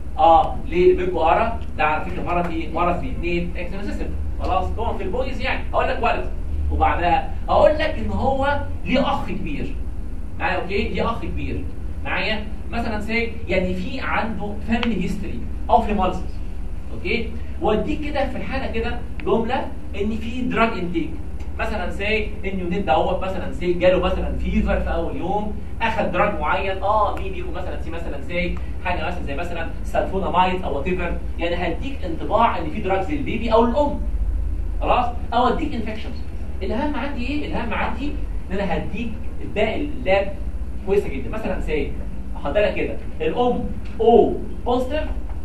اه ليه بيجو ارى ده على فكره مرض ايه مرض في اثنين اكسنسيستم خلاص طبعا في البويز يعني اقول لك ولد وبعدها اقول لك ان هو ليه اخ كبير معايا اوكي ليه اخ كبير معايا مثلا سي يعني في عنده فاميلي هيستوري او في مالسس اوكي واديك كده في الحاله كده جمله ان في دراج انتيك مثلا سي النيونيت دوت مثلا سي جاله مثلا فيفر في اول يوم اخذ دراج معين اه مين بيكون مثلا سي مثلا سي حاجه مثلا زي مثلا سلفونامايد او وات ايفر يعني هديك انطباع ان في دراجز للبيبي او الام خلاص او اديك انفكشنز الاهم عندي ايه الاهم عندي ان انا هديك باقي اللاب كويسه جدا مثلا سي هحط لك كده الام او بوزيتيف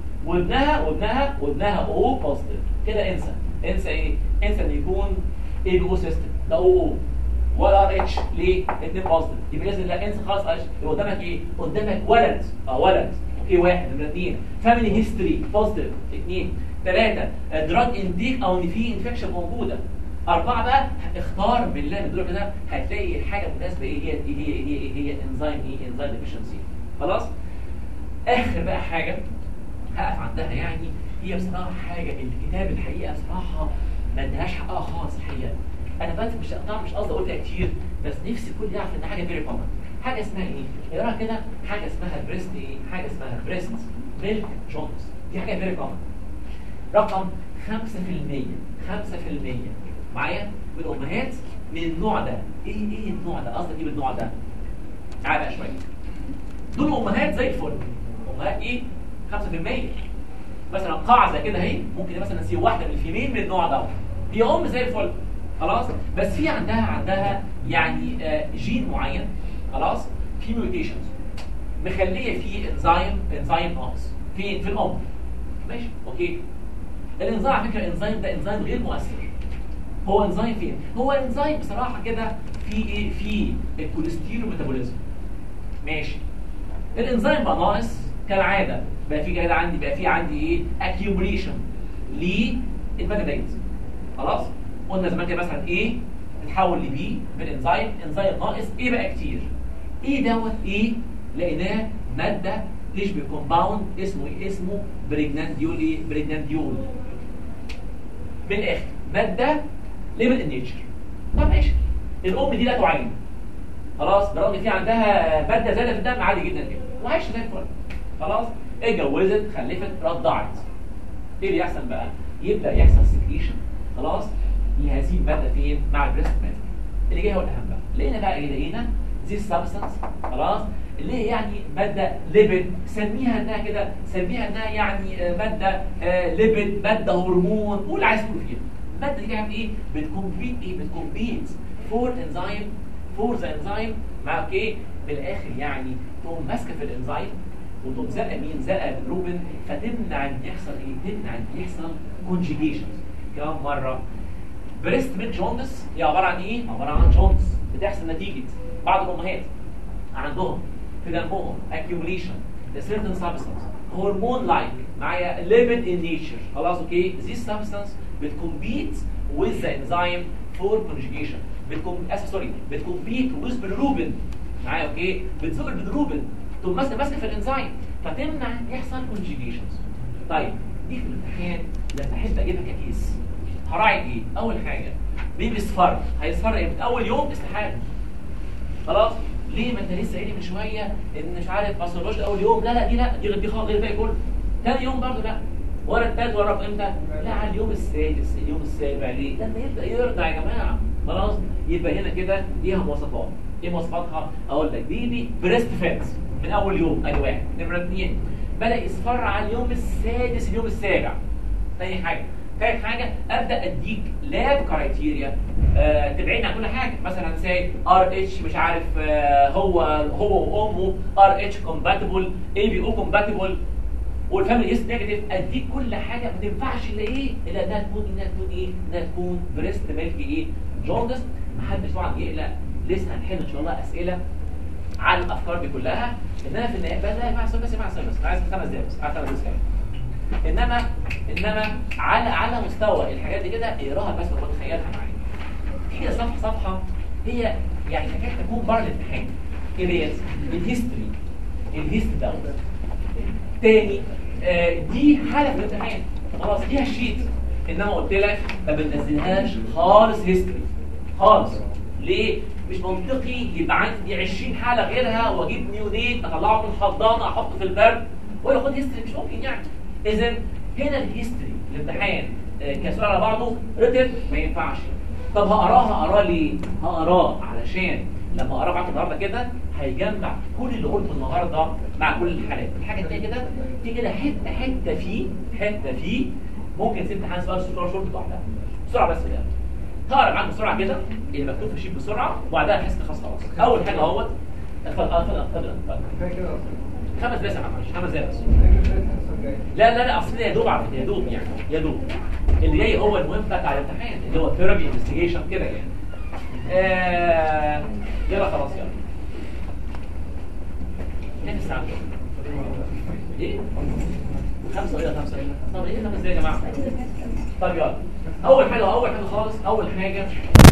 وابنها وابنها وابنها او بوزيتيف كده انسى انسى ايه انسى ان يكون اي بي او سيستم ده او او ولا ار اتش ليه؟ اثنين بوزيتيف يبقى لازم لا انسى خلاص اتش يبقى قدامك ايه؟ قدامك ولد اه ولد اوكي واحد نمره اثنين فاميلي هيستوري بوزيتيف اثنين ثلاثه دراج انديك او ان في انفكشن موجوده أربعة بقى اختار بالله من دول كده هتلاقي الحاجة المناسبة ايه هي ايه هي ايه هي هي انزيم ايه انزيم ديفيشنسي خلاص آخر بقى حاجة هقف عندها يعني هي بصراحة حاجة الكتاب الحقيقة بصراحة ما ادهاش حقها خالص الحقيقة أنا بس مش طبعا مش قصدي أقول فيها كتير بس نفسي الكل يعرف إن حاجة فيري كومن حاجة اسمها إيه؟ اقراها كده حاجة اسمها بريست إيه؟ حاجة اسمها بريست ميلك جونز دي حاجة فيري كومن رقم 5% 5% معايا من الامهات من النوع ده ايه ايه النوع ده قصدك ايه بالنوع ده تعالى بقى شويه دول امهات زي الفل امهات ايه 5% مثلا قاعده زي كده اهي ممكن مثلا نسيب واحده من الفيميل من النوع ده هي ام زي الفل خلاص بس في عندها عندها يعني آه جين معين خلاص في ميوتيشنز مخليه في انزيم انزيم ناقص فين في الام ماشي اوكي الانزيم على فكره الانزيم ده انزيم غير مؤثر هو انزيم فين هو انزيم بصراحه كده في ايه في الكوليسترول ميتابوليزم ماشي الانزيم بقى ناقص كالعاده بقى في كده عندي بقى في عندي ايه اكيوميليشن للميتابوليت خلاص قلنا زمان كده مثلا ايه بتحول لبي بالانزيم انزيم ناقص ايه بقى كتير ايه دوت ايه لقيناه ماده تشبه كومباوند اسمه ايه اسمه بريجنانديول ايه بريجنانديول من الاخر ماده ليبل النيتشر طب ماشي الام دي لا تعين خلاص برغم ان في عندها ماده زايده في الدم عادي جدا كده وعايشه زي الفل خلاص اتجوزت خلفت رضعت ايه اللي يحصل بقى يبدا يحصل سكريشن خلاص لهذه الماده فين مع البريست ميلك اللي جاي هو الاهم بقى لقينا بقى ايه لقينا دي سبستانس خلاص اللي هي يعني ماده ليبيد سميها انها كده سميها انها يعني آه، ماده آه، ليبيد ماده هرمون قول عايز تقول فيها الماده دي يعني ايه بتكمبيت ايه بتكمبيت فور انزيم فور ذا انزيم مع اوكي من الاخر يعني تقوم ماسكه في الانزيم وتقوم زقه مين زقه بالروبن فتمنع ان يحصل ايه تمنع ان يحصل كونجيجيشنز كمان مره بريست ميلك جوندس هي عباره عن ايه عباره عن جوندس بتحصل نتيجه بعض الامهات عندهم في دمهم accumulation a certain substance hormone like معايا lipid in nature خلاص اوكي this substance بتcompete with the enzyme for conjugation بتكون اسف سوري بتكمبيت with bilirubin معايا اوكي بتزق البيلروبين تقوم ماسكه ماسكه في الانزيم فتمنع ان يحصل conjugations طيب دي في الامتحان لما احب اجيبها ككيس هراعي ايه اول حاجه بيبي صفر هيصفر امتى اول يوم استحاله خلاص ليه ما انت لسه قايل من شويه ان مش عارف ما صرفوش اول يوم لا لا دي لا دي دي خالص غير الباقي كله تاني يوم برضه لا ورا التالت ورا امتى؟ لا على اليوم السادس اليوم السابع ليه؟ لما يبدا يرضع يا جماعه خلاص يبقى هنا كده ليها مواصفات ايه مواصفاتها؟ اقول لك بيبي بريست فات من اول يوم ادي واحد نمره اثنين بدا يصفر على اليوم السادس اليوم السابع تاني حاجه ثالث حاجه ابدا اديك لاب كرايتيريا آه تبعدني عن كل حاجه مثلا سي ار اتش مش عارف آه هو هو وامه ار اتش كومباتبل اي بي او كومباتبل والفاميلي هيست نيجاتيف اديك كل حاجه ما تنفعش الا ايه الا انها تكون انها تكون ايه انها تكون بريست ميلك ايه جوندس محدش طبعا يقلق لسه هنحل ان شاء الله اسئله على الافكار دي كلها انما في النهايه بس لا مع بس مع بس عايز خمس دقايق بس عايز خمس دقايق كمان. انما انما على على مستوى الحاجات دي كده اقراها بس وتخيلها معايا في كده صفحه صفحه هي يعني تكاد تكون بره الامتحان ايه ديت الهيستوري الهيستوري دوت تاني آه دي حاله في الامتحان خلاص فيها الشيت انما قلت لك ما بننزلهاش خالص هيستوري خالص ليه مش منطقي يبقى عندي 20 حاله غيرها واجيب نيو ديت اطلعه من الحضانه احطه في البرد وياخد هيستوري مش ممكن يعني اذا هنا الهيستوري الامتحان آه، كسؤال على بعضه ريتن ما ينفعش طب هقراه هقراه ليه هقراه علشان لما اقراه معاك النهارده كده هيجمع كل اللي قلته النهارده مع كل الحالات الحاجه الثانيه كده في كده حته حته فيه حته فيه ممكن تسيب امتحان سؤال سؤال شورت لوحدها بسرعه بس كده هقرا معاك بسرعه كده اللي مكتوب في الشيت بسرعه وبعدها احس إن خلاص خلاص اول حاجه اهوت اتفضل اتفضل اتفضل اتفضل خمس دقايق يا معلش خمس دقايق بس لا لا لا اصل يا دوب على فكره يا دوب يعني يا دوب اللي جاي هو المهم بتاع الامتحان اللي هو ثيرابي انفستيجيشن كده يعني آه يلا خلاص يلا كام الساعه ايه خمسة ولا خمسة طب ايه خمس دقايق يا جماعه طب يلا اول حاجه اول حاجه خالص اول حاجه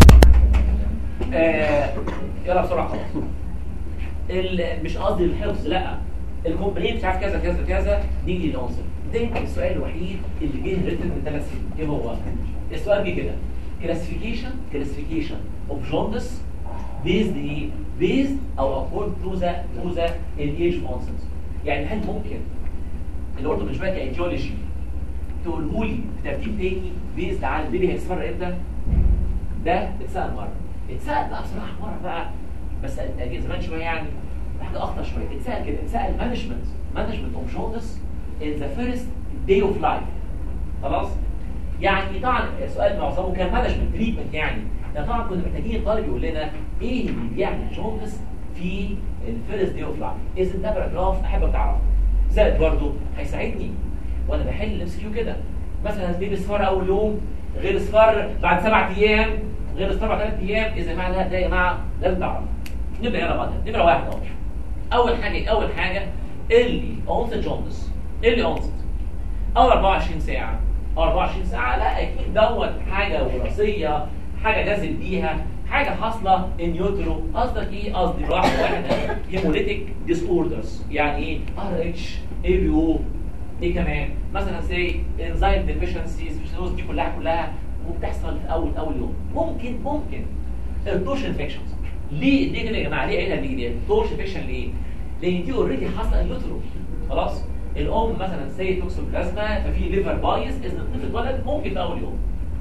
آه يلا بسرعه خلاص ال- مش قصدي الحفظ لا الكومبلين مش عارف كذا كذا كذا دي دي العنصر ده السؤال الوحيد اللي جه ريتن من ثلاث سنين ايه هو؟ السؤال جه كده كلاسيفيكيشن كلاسيفيكيشن اوف جوندس بيزد ايه؟ بيزد او اكورد تو ذا تو ذا الايج اونست يعني هل ممكن اللي قلته من شويه كايديولوجي تقوله لي بترتيب تاني بيزد على البيبي هيصفر امتى؟ ده اتسال مره اتسال بقى بصراحه مره بقى بس أجي زمان شويه يعني حاجه اخطر شويه اتسال كده اتسال مانجمنت مانجمنت اوف جوندس ان ذا فيرست داي اوف لايف خلاص يعني طبعا سؤال معظمه كان مانجمنت تريتمنت يعني ده طبعا كنا محتاجين الطالب يقول لنا ايه اللي بيعمل جوندس في الفيرست داي اوف لايف اذا ده باراجراف احب تعرفه زائد برضه هيساعدني وانا بحل الام كيو كده مثلا بيبي صفار اول يوم غير صفار بعد سبع ايام غير صفار بعد ثلاث ايام اذا معنى ده يا جماعه لازم تعرف نبدا يلا بعدها نمره واحد اهو اول حاجه اول حاجه اللي اونست جوندس اللي اونست اول 24 ساعه او 24 ساعه لا اكيد دوت حاجه وراثيه حاجه جازل بيها حاجه حاصله ان يوترو قصدك ايه قصدي واحد واحد هيموليتيك ديس اوردرز يعني ايه ار اتش اي بي او ايه كمان مثلا سي انزايم ديفيشنسيز دي كلها كلها وبتحصل في اول اول يوم ممكن ممكن التوش انفكشنز ليه ليه كده يا جماعه ليه قايلها دي دي توش انفكشن ليه لان دي اوريدي حاصله اليوترو خلاص الام مثلا سي توكسوبلازما ففي ليفر بايظ اذا الطفل اتولد ممكن في اول يوم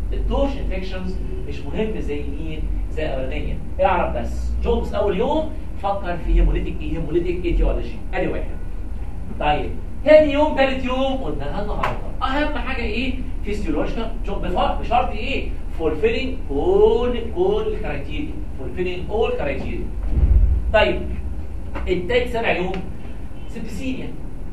التوش انفكشنز مش مهم زي مين زي الاولانيه اعرف بس جونز اول يوم فكر في هيموليتيك ايه هيموليتيك ايتيولوجي ادي واحد طيب تاني يوم تالت يوم قلنا النهارده اهم حاجه ايه فيسيولوجيكال بشرط ايه fulfilling كل كل كرايتيريا fulfilling all كرايتيريا طيب التالت سبع يوم سبتسينيا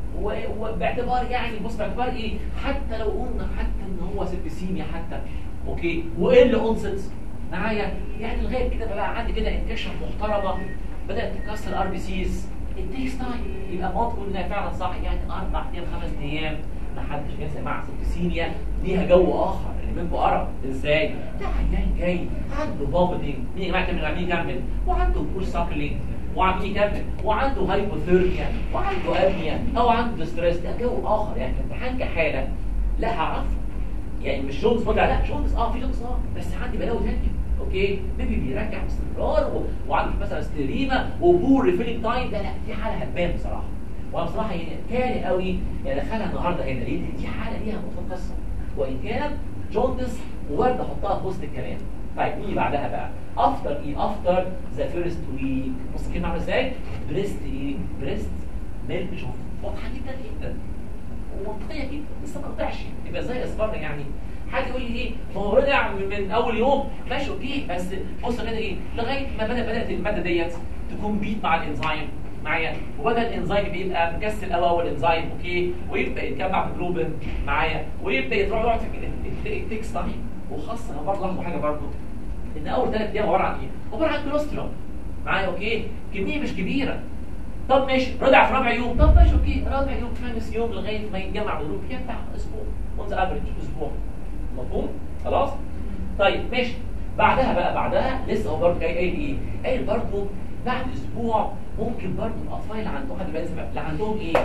وباعتبار يعني بص باعتبار ايه حتى لو قلنا حتى ان هو سبتسيميا حتى اوكي وايه اللي انصت معايا يعني لغايه كده بقى عندي كده انتكشن محترمه بدات تكسر الار بي سيز التيكس تايم يبقى منطق انها فعلا صح يعني اربع ايام خمس ايام ما حدش جاي مع سبتسيميا ليها جو اخر اللي منكم قرب ازاي؟ ده عيان جاي عنده بوبلينج مين يا جماعه كمل عمال يكمل وعنده بول ساكلينج وعمال يكمل وعنده هايبوثيرميا وعنده ابنيا او عنده ستريس ده جو اخر يعني الامتحان كحاله لا هعرفه يعني مش جونز ولا لا جونز اه في جونز اه بس عندي بلاوي ثانيه اوكي بيبي بيرجع باستمرار و... وعندي مثلا ستريما وبور ريفيلينج تايم لا لا دي حاله هتبان بصراحه وانا بصراحه يعني كاري قوي يعني ادخلها النهارده هنا لان دي حاله ليها مطلق قصه وان كانت جوندس وارد احطها في وسط الكلام طيب نيجي بعدها بقى افتر ايه افتر ذا فيرست ويك بص الكلمه عامله ازاي بريست ايه بريست ميلك جوندس واضحه جدا جدا ومنطقيه جدا لسه ما قطعش يبقى زي اصفار يعني حد يقول لي ايه ما هو رجع من اول يوم ماشي اوكي بس بص كده ايه لغايه ما بدا بدات الماده ديت تكون بيت مع الانزيم معايا وبدا الانزيم بيبقى مكسل قوي اول انزيم اوكي ويبدا يتجمع في جلوبين معايا ويبدا يروح يقعد في التكس تايم وخاصه انا برضه لاحظوا حاجه برضه ان اول ثلاث ايام عباره عن ايه؟ عباره عن كوليسترول معايا اوكي كميه مش كبيره طب ماشي رجع في رابع يوم طب ماشي اوكي رابع يوم خامس يوم لغايه ما يتجمع جلوب كده بتاع اسبوع اون ذا افريج اسبوع مفهوم خلاص طيب ماشي بعدها بقى بعدها لسه هو برضه جاي قايل ايه قايل برضه بعد اسبوع ممكن برضه الاطفال اللي عندهم حد بالي اللي عندهم ايه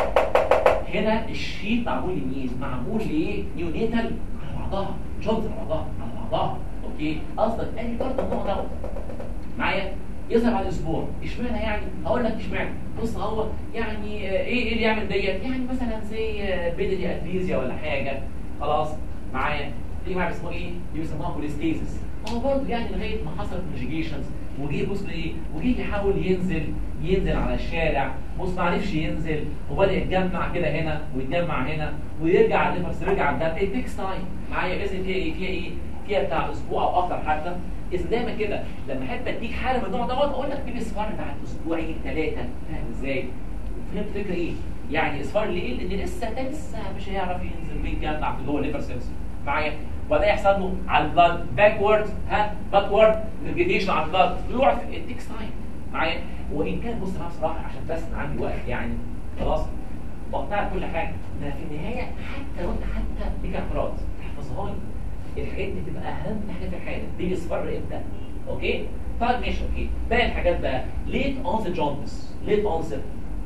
هنا الشيت معمول لمين معمول لايه نيونيتال على بعضها جونز على بعضها على بعضها اوكي قصدك قال برضه النوع دوت معايا يظهر بعد اسبوع اشمعنى يعني هقول لك اشمعنى بص هو يعني ايه ايه اللي يعمل ديت يعني مثلا زي بيدري ادريزيا ولا حاجه خلاص معايا في معايا اسمه ايه بيسموها كوليستيزس هو برضه يعني لغايه ما حصلت كونجيجيشنز وجه بص لايه وجه يحاول ينزل ينزل على الشارع بص ما عرفش ينزل وبدا يتجمع كده هنا ويتجمع هنا ويرجع الليفرز يرجع الدم ايه تيكس تايم معايا اذا فيها ايه فيها ايه فيها بتاع اسبوع او اكتر حتى اذا دايما كده لما احب اديك حاله من النوع دوت اقول لك في اصفار بعد اسبوعين ثلاثه فاهم ازاي؟ فهمت الفكره ايه؟ يعني اصفار ليه؟ لان لسه ده لسه مش هيعرف ينزل ويتجمع في جوه الليفر سيلز معايا وده يحصل له على البلاد باكورد ها باكورد ريجيتيشن على البلاد يقعد في التكس تايم معايا وان كان بص انا بصراحه عشان بس عندي وقت يعني خلاص بقطع كل حاجه ده في النهايه حتى لو انت حتى ليك اعتراض تحفظها لي الحاجات دي بتبقى اهم حاجه في الحاله دي اصفار امتى اوكي طيب ماشي اوكي باقي الحاجات بقى ليت اونست جوندس ليت اونست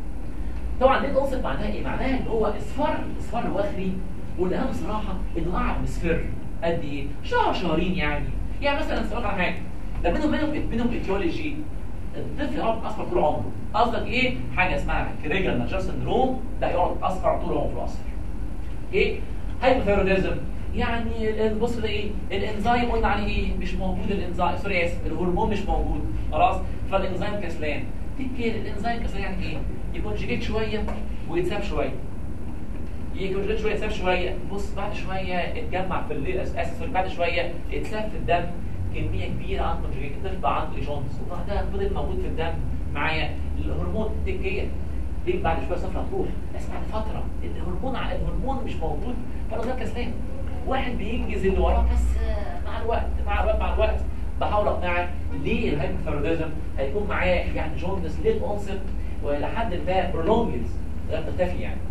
طبعا ليت اونست معناها ايه معناها ان هو اصفار اصفار الوخري والاهم بصراحه انه قعد مصفر قد ايه شهر شهرين يعني يعني مثلا اسالك على حاجه ده بينهم بينهم بينهم ايتيولوجي الطفل يقعد اصفر طول عمره قصدك ايه حاجه اسمها كريجر ناتشر سندروم ده يقعد اصفر طول عمره اصفر ايه هايبوثيروديزم يعني بص ده ايه الانزيم قلنا عليه ايه مش موجود الانزيم سوري اسف الهرمون مش موجود خلاص فالانزيم كسلان تفتكر الانزيم كسلان يعني ايه يكونجيجيت شويه ويتساب شويه يكونجيجيت شويه يتساب شويه بص بعد شويه اتجمع في الليل اسف بعد شويه اتلف في الدم كميه كبيره عن كونجيجيت الطفل بقى عنده جونز وده فضل موجود في الدم معايا الهرمون التكيه ليه بعد شويه صفرة تروح بس بعد فتره الهرمون على الهرمون مش موجود فالغير كسلان واحد بينجز اللي وراه بس مع الوقت مع الوقت مع الوقت بحاول اقنعك ليه الهايبوثيروديزم هيكون معاه يعني جوندس ليت اونست ولحد ما برولونجز غير تختفي يعني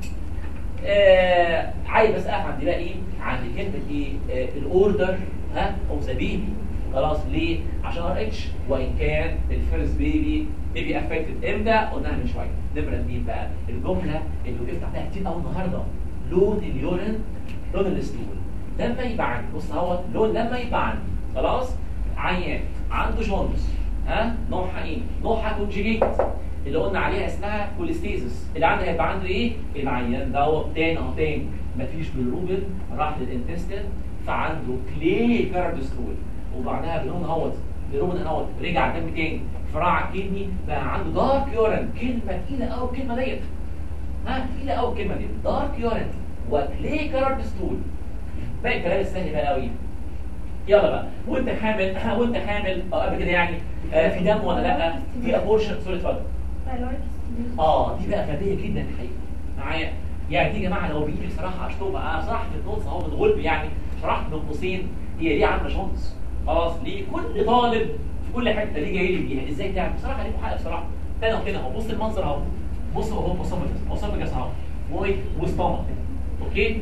آه عايز بس اقف عند بقى ايه عند كلمه ايه آه الاوردر ها او ذا بيبي خلاص ليه عشان ار اتش وان كان الفيرست بيبي بيبي افكتد امتى قلناها من شويه نمره مين بقى الجمله اللي وقفت عليها كتير قوي النهارده لون اليورين لون الستول لما يبقى عندي بص اهو لون لما يبقى عندي خلاص عيان عنده جونز ها نوعها ايه نوعها كونجيجيت اللي قلنا عليها اسمها كوليستيزس اللي عندي هيبقى عنده ايه العيان دوت تاني اهو تاني مفيش بالروبن راح للانتستين فعنده كلي كاردستول وبعدها بنقول اهوت الرومن اهوت رجع دم تاني فراع الكدني بقى عنده دارك يورين كلمه تقيله قوي الكلمه ديت ها تقيله قوي الكلمه دي دارك يورين وكلي كارد ستول باقي الكلام السهل بقى قوي يلا بقى وانت حامل وانت حامل اه قبل كده يعني آه في دم ولا لا في ابورشن سوري اتفضل اه دي بقى غبيه جدا الحقيقه معايا يعني دي يا جماعه لو بيجي بصراحه اشطوبه انا بصراحه في النص اهو من غلب يعني شرحت من قوسين هي دي عامله شانس خلاص لكل طالب في كل حته ليه جاي لي بيها ازاي تعمل بصراحه ليكوا حق بصراحه تاني اهو كده اهو بص المنظر اهو بص اهو اوسوفجس اوسوفجس اهو وستومك اوكي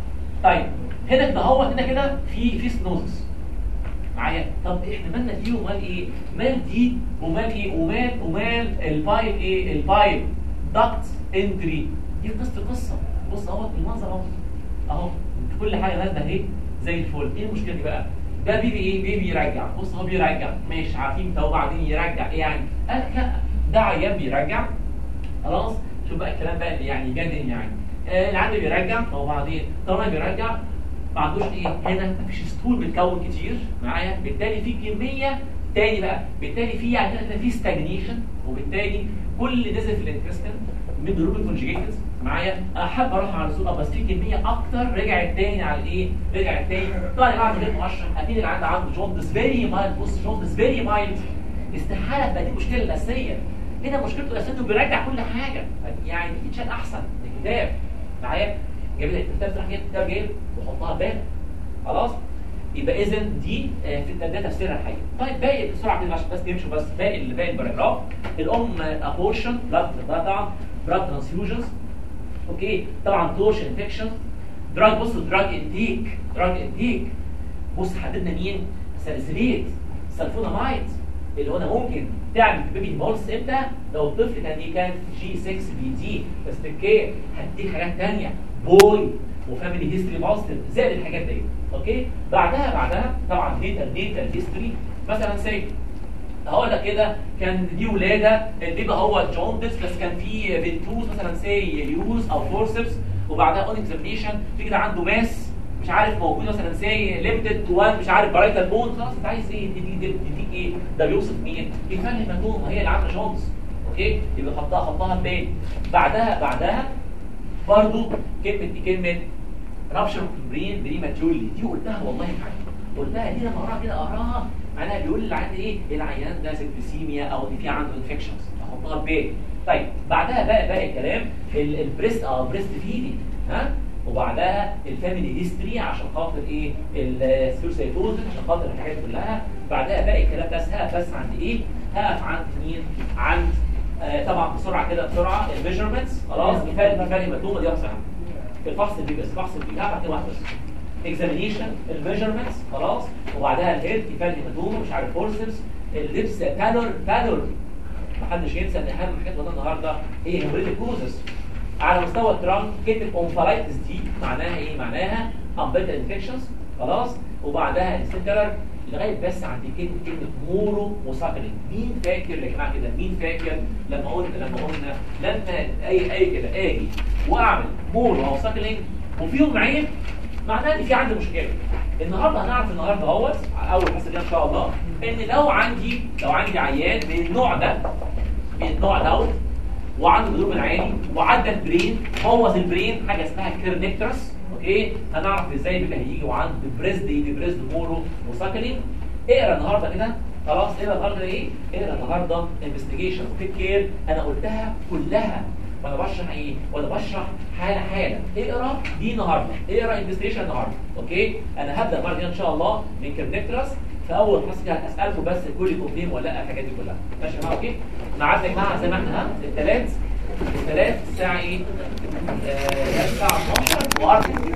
طيب هنا كده هو هنا كده في في سنوزس معايا طب احنا مالنا دي ومال ايه مال دي ومال ايه ومال ومال البايب ايه البايب دكت انتري دي قصه قصه بص اهو المنظر اهو اهو كل حاجه نازله اهي زي الفل ايه المشكله دي بقى ده بيبي ايه بيبي يرجع بص هو بيرجع ماشي عارفين ده وبعدين يرجع ايه يعني قال لا ده عيان بيرجع خلاص شوف بقى الكلام بقى اللي يعني جنن يعني آه العيان بيرجع وبعدين طالما بيرجع ما عندوش ايه هنا مفيش ستول بيتكون كتير معايا بالتالي في كميه تاني بقى بالتالي في يعني هنا في ستاجنيشن وبالتالي كل نزل في الانتستين من ضروب الكونجيجيتس معايا احب اروح على السوق بس في كميه اكتر رجعت تاني على الايه رجعت تاني طبعا يا جماعه من غير مؤشر اكيد اللي عنده عنده جوندس فيري مايلد بص جوندس فيري مايلد استحاله تبقى دي المشكله الاساسيه هنا مشكلته الاساسيه انه بيرجع كل حاجه يعني يتشال احسن الكتاب معايا جايب لك الكتاب راح جايب الكتاب جايب وحطها بالك خلاص يبقى اذا دي آه، في ده تفسيرها الحقيقي طيب باقي بسرعه كده عشان بس تمشوا بس باقي اللي باقي الباراجراف الام ابورشن بلاد طبعا بلاد ترانسفيوجنز اوكي طبعا توش انفكشن دراج بص دراج انتيك دراج انتيك بص حددنا مين ساليسيليت سلفونامايد اللي هو انا ممكن تعمل في بيبي بولس امتى لو الطفل كان دي كانت جي 6 بي دي بس تكيه هديك حاجات ثانيه بوي وفاميلي هيستوري بوزيتيف زائد الحاجات دي اوكي بعدها بعدها طبعا ديتا ديتا هيستوري مثلا سي هقول لك كده كان دي ولاده البيبي هو جوندس بس كان في فينتوز مثلا سي يوز او فورسبس وبعدها اون اكزامينيشن في كده عنده ماس مش عارف موجود مثلا سي ليمتد وان مش عارف برايتال بون خلاص انت عايز ايه دي دي دي, دي ايه ده بيوصف مين يفهم المجنون هي اللي عامله جونز اوكي يبقى حطها حطها في بالي بعدها بعدها برضو كلمه دي كلمه رابشر برين بريماتورلي دي قلتها والله معايا قلتها دي لما اقراها كده اقراها معناها بيقول اللي عندي ايه العيان ده سيبتسيميا او ان في عنده انفكشنز احطها في بالي طيب بعدها بقى باقي الكلام ال- البريست او بريست فيدنج ها وبعدها الفاميلي هيستوري عشان خاطر ايه السيروسايتوزن عشان خاطر الحاجات دي كلها بعدها باقي الكلام بس هقف بس عند ايه هقف عند مين عند آه طبعا بسرعه كده بسرعه الميجرمنتس خلاص كفايه كفايه المدومه دي واحده الفحص دي بس الفحص دي هبعت كده واحده بس اكزامينيشن الميجرمنتس خلاص وبعدها الهيد كفايه المدومه مش عارف فورسبس اللبس بالور بالور محدش ينسى ان اهم حاجات وضعنا النهارده هي هيموريتيك كوزس على مستوى الترانك كلمه اونفالايتس دي معناها ايه معناها امبيتال انفكشنز خلاص وبعدها السكرر لغايه بس عند كلمه كلمه مورو وساكلين مين فاكر يا جماعه كده مين فاكر لما قلنا لما قلنا لما اي اي كده اجي واعمل مورو او ساكلين وفيهم عيب معناه ان في عندي مشكله النهارده هنعرف النهارده اهوت اول حصه دي ان شاء الله ان لو عندي لو عندي عيان من النوع ده من النوع دوت وعنده ضروب العالي وعدى البرين بوظ البرين حاجه اسمها كيرنكترس اوكي هنعرف ازاي بيبقى هيجي وعنده بريزد يجي بريزد مورو وساكلين اقرا النهارده كده خلاص اقرا النهارده ايه؟ اقرا النهارده انفستيجيشن وتيك كير انا قلتها كلها وانا بشرح ايه؟ وانا بشرح حاله حاله اقرا دي النهارده اقرا انفستيجيشن النهارده اوكي؟ انا هبدا المره دي ان شاء الله من كيرنكترس في اول حصه كده هسالكم بس كل كوبلين ولا لا الحاجات دي كلها ماشي يا جماعه اوكي؟ ميعاد يا جماعه زي ما احنا ها الثلاث الثلاث الساعه ايه؟ آه الساعه 12 واربع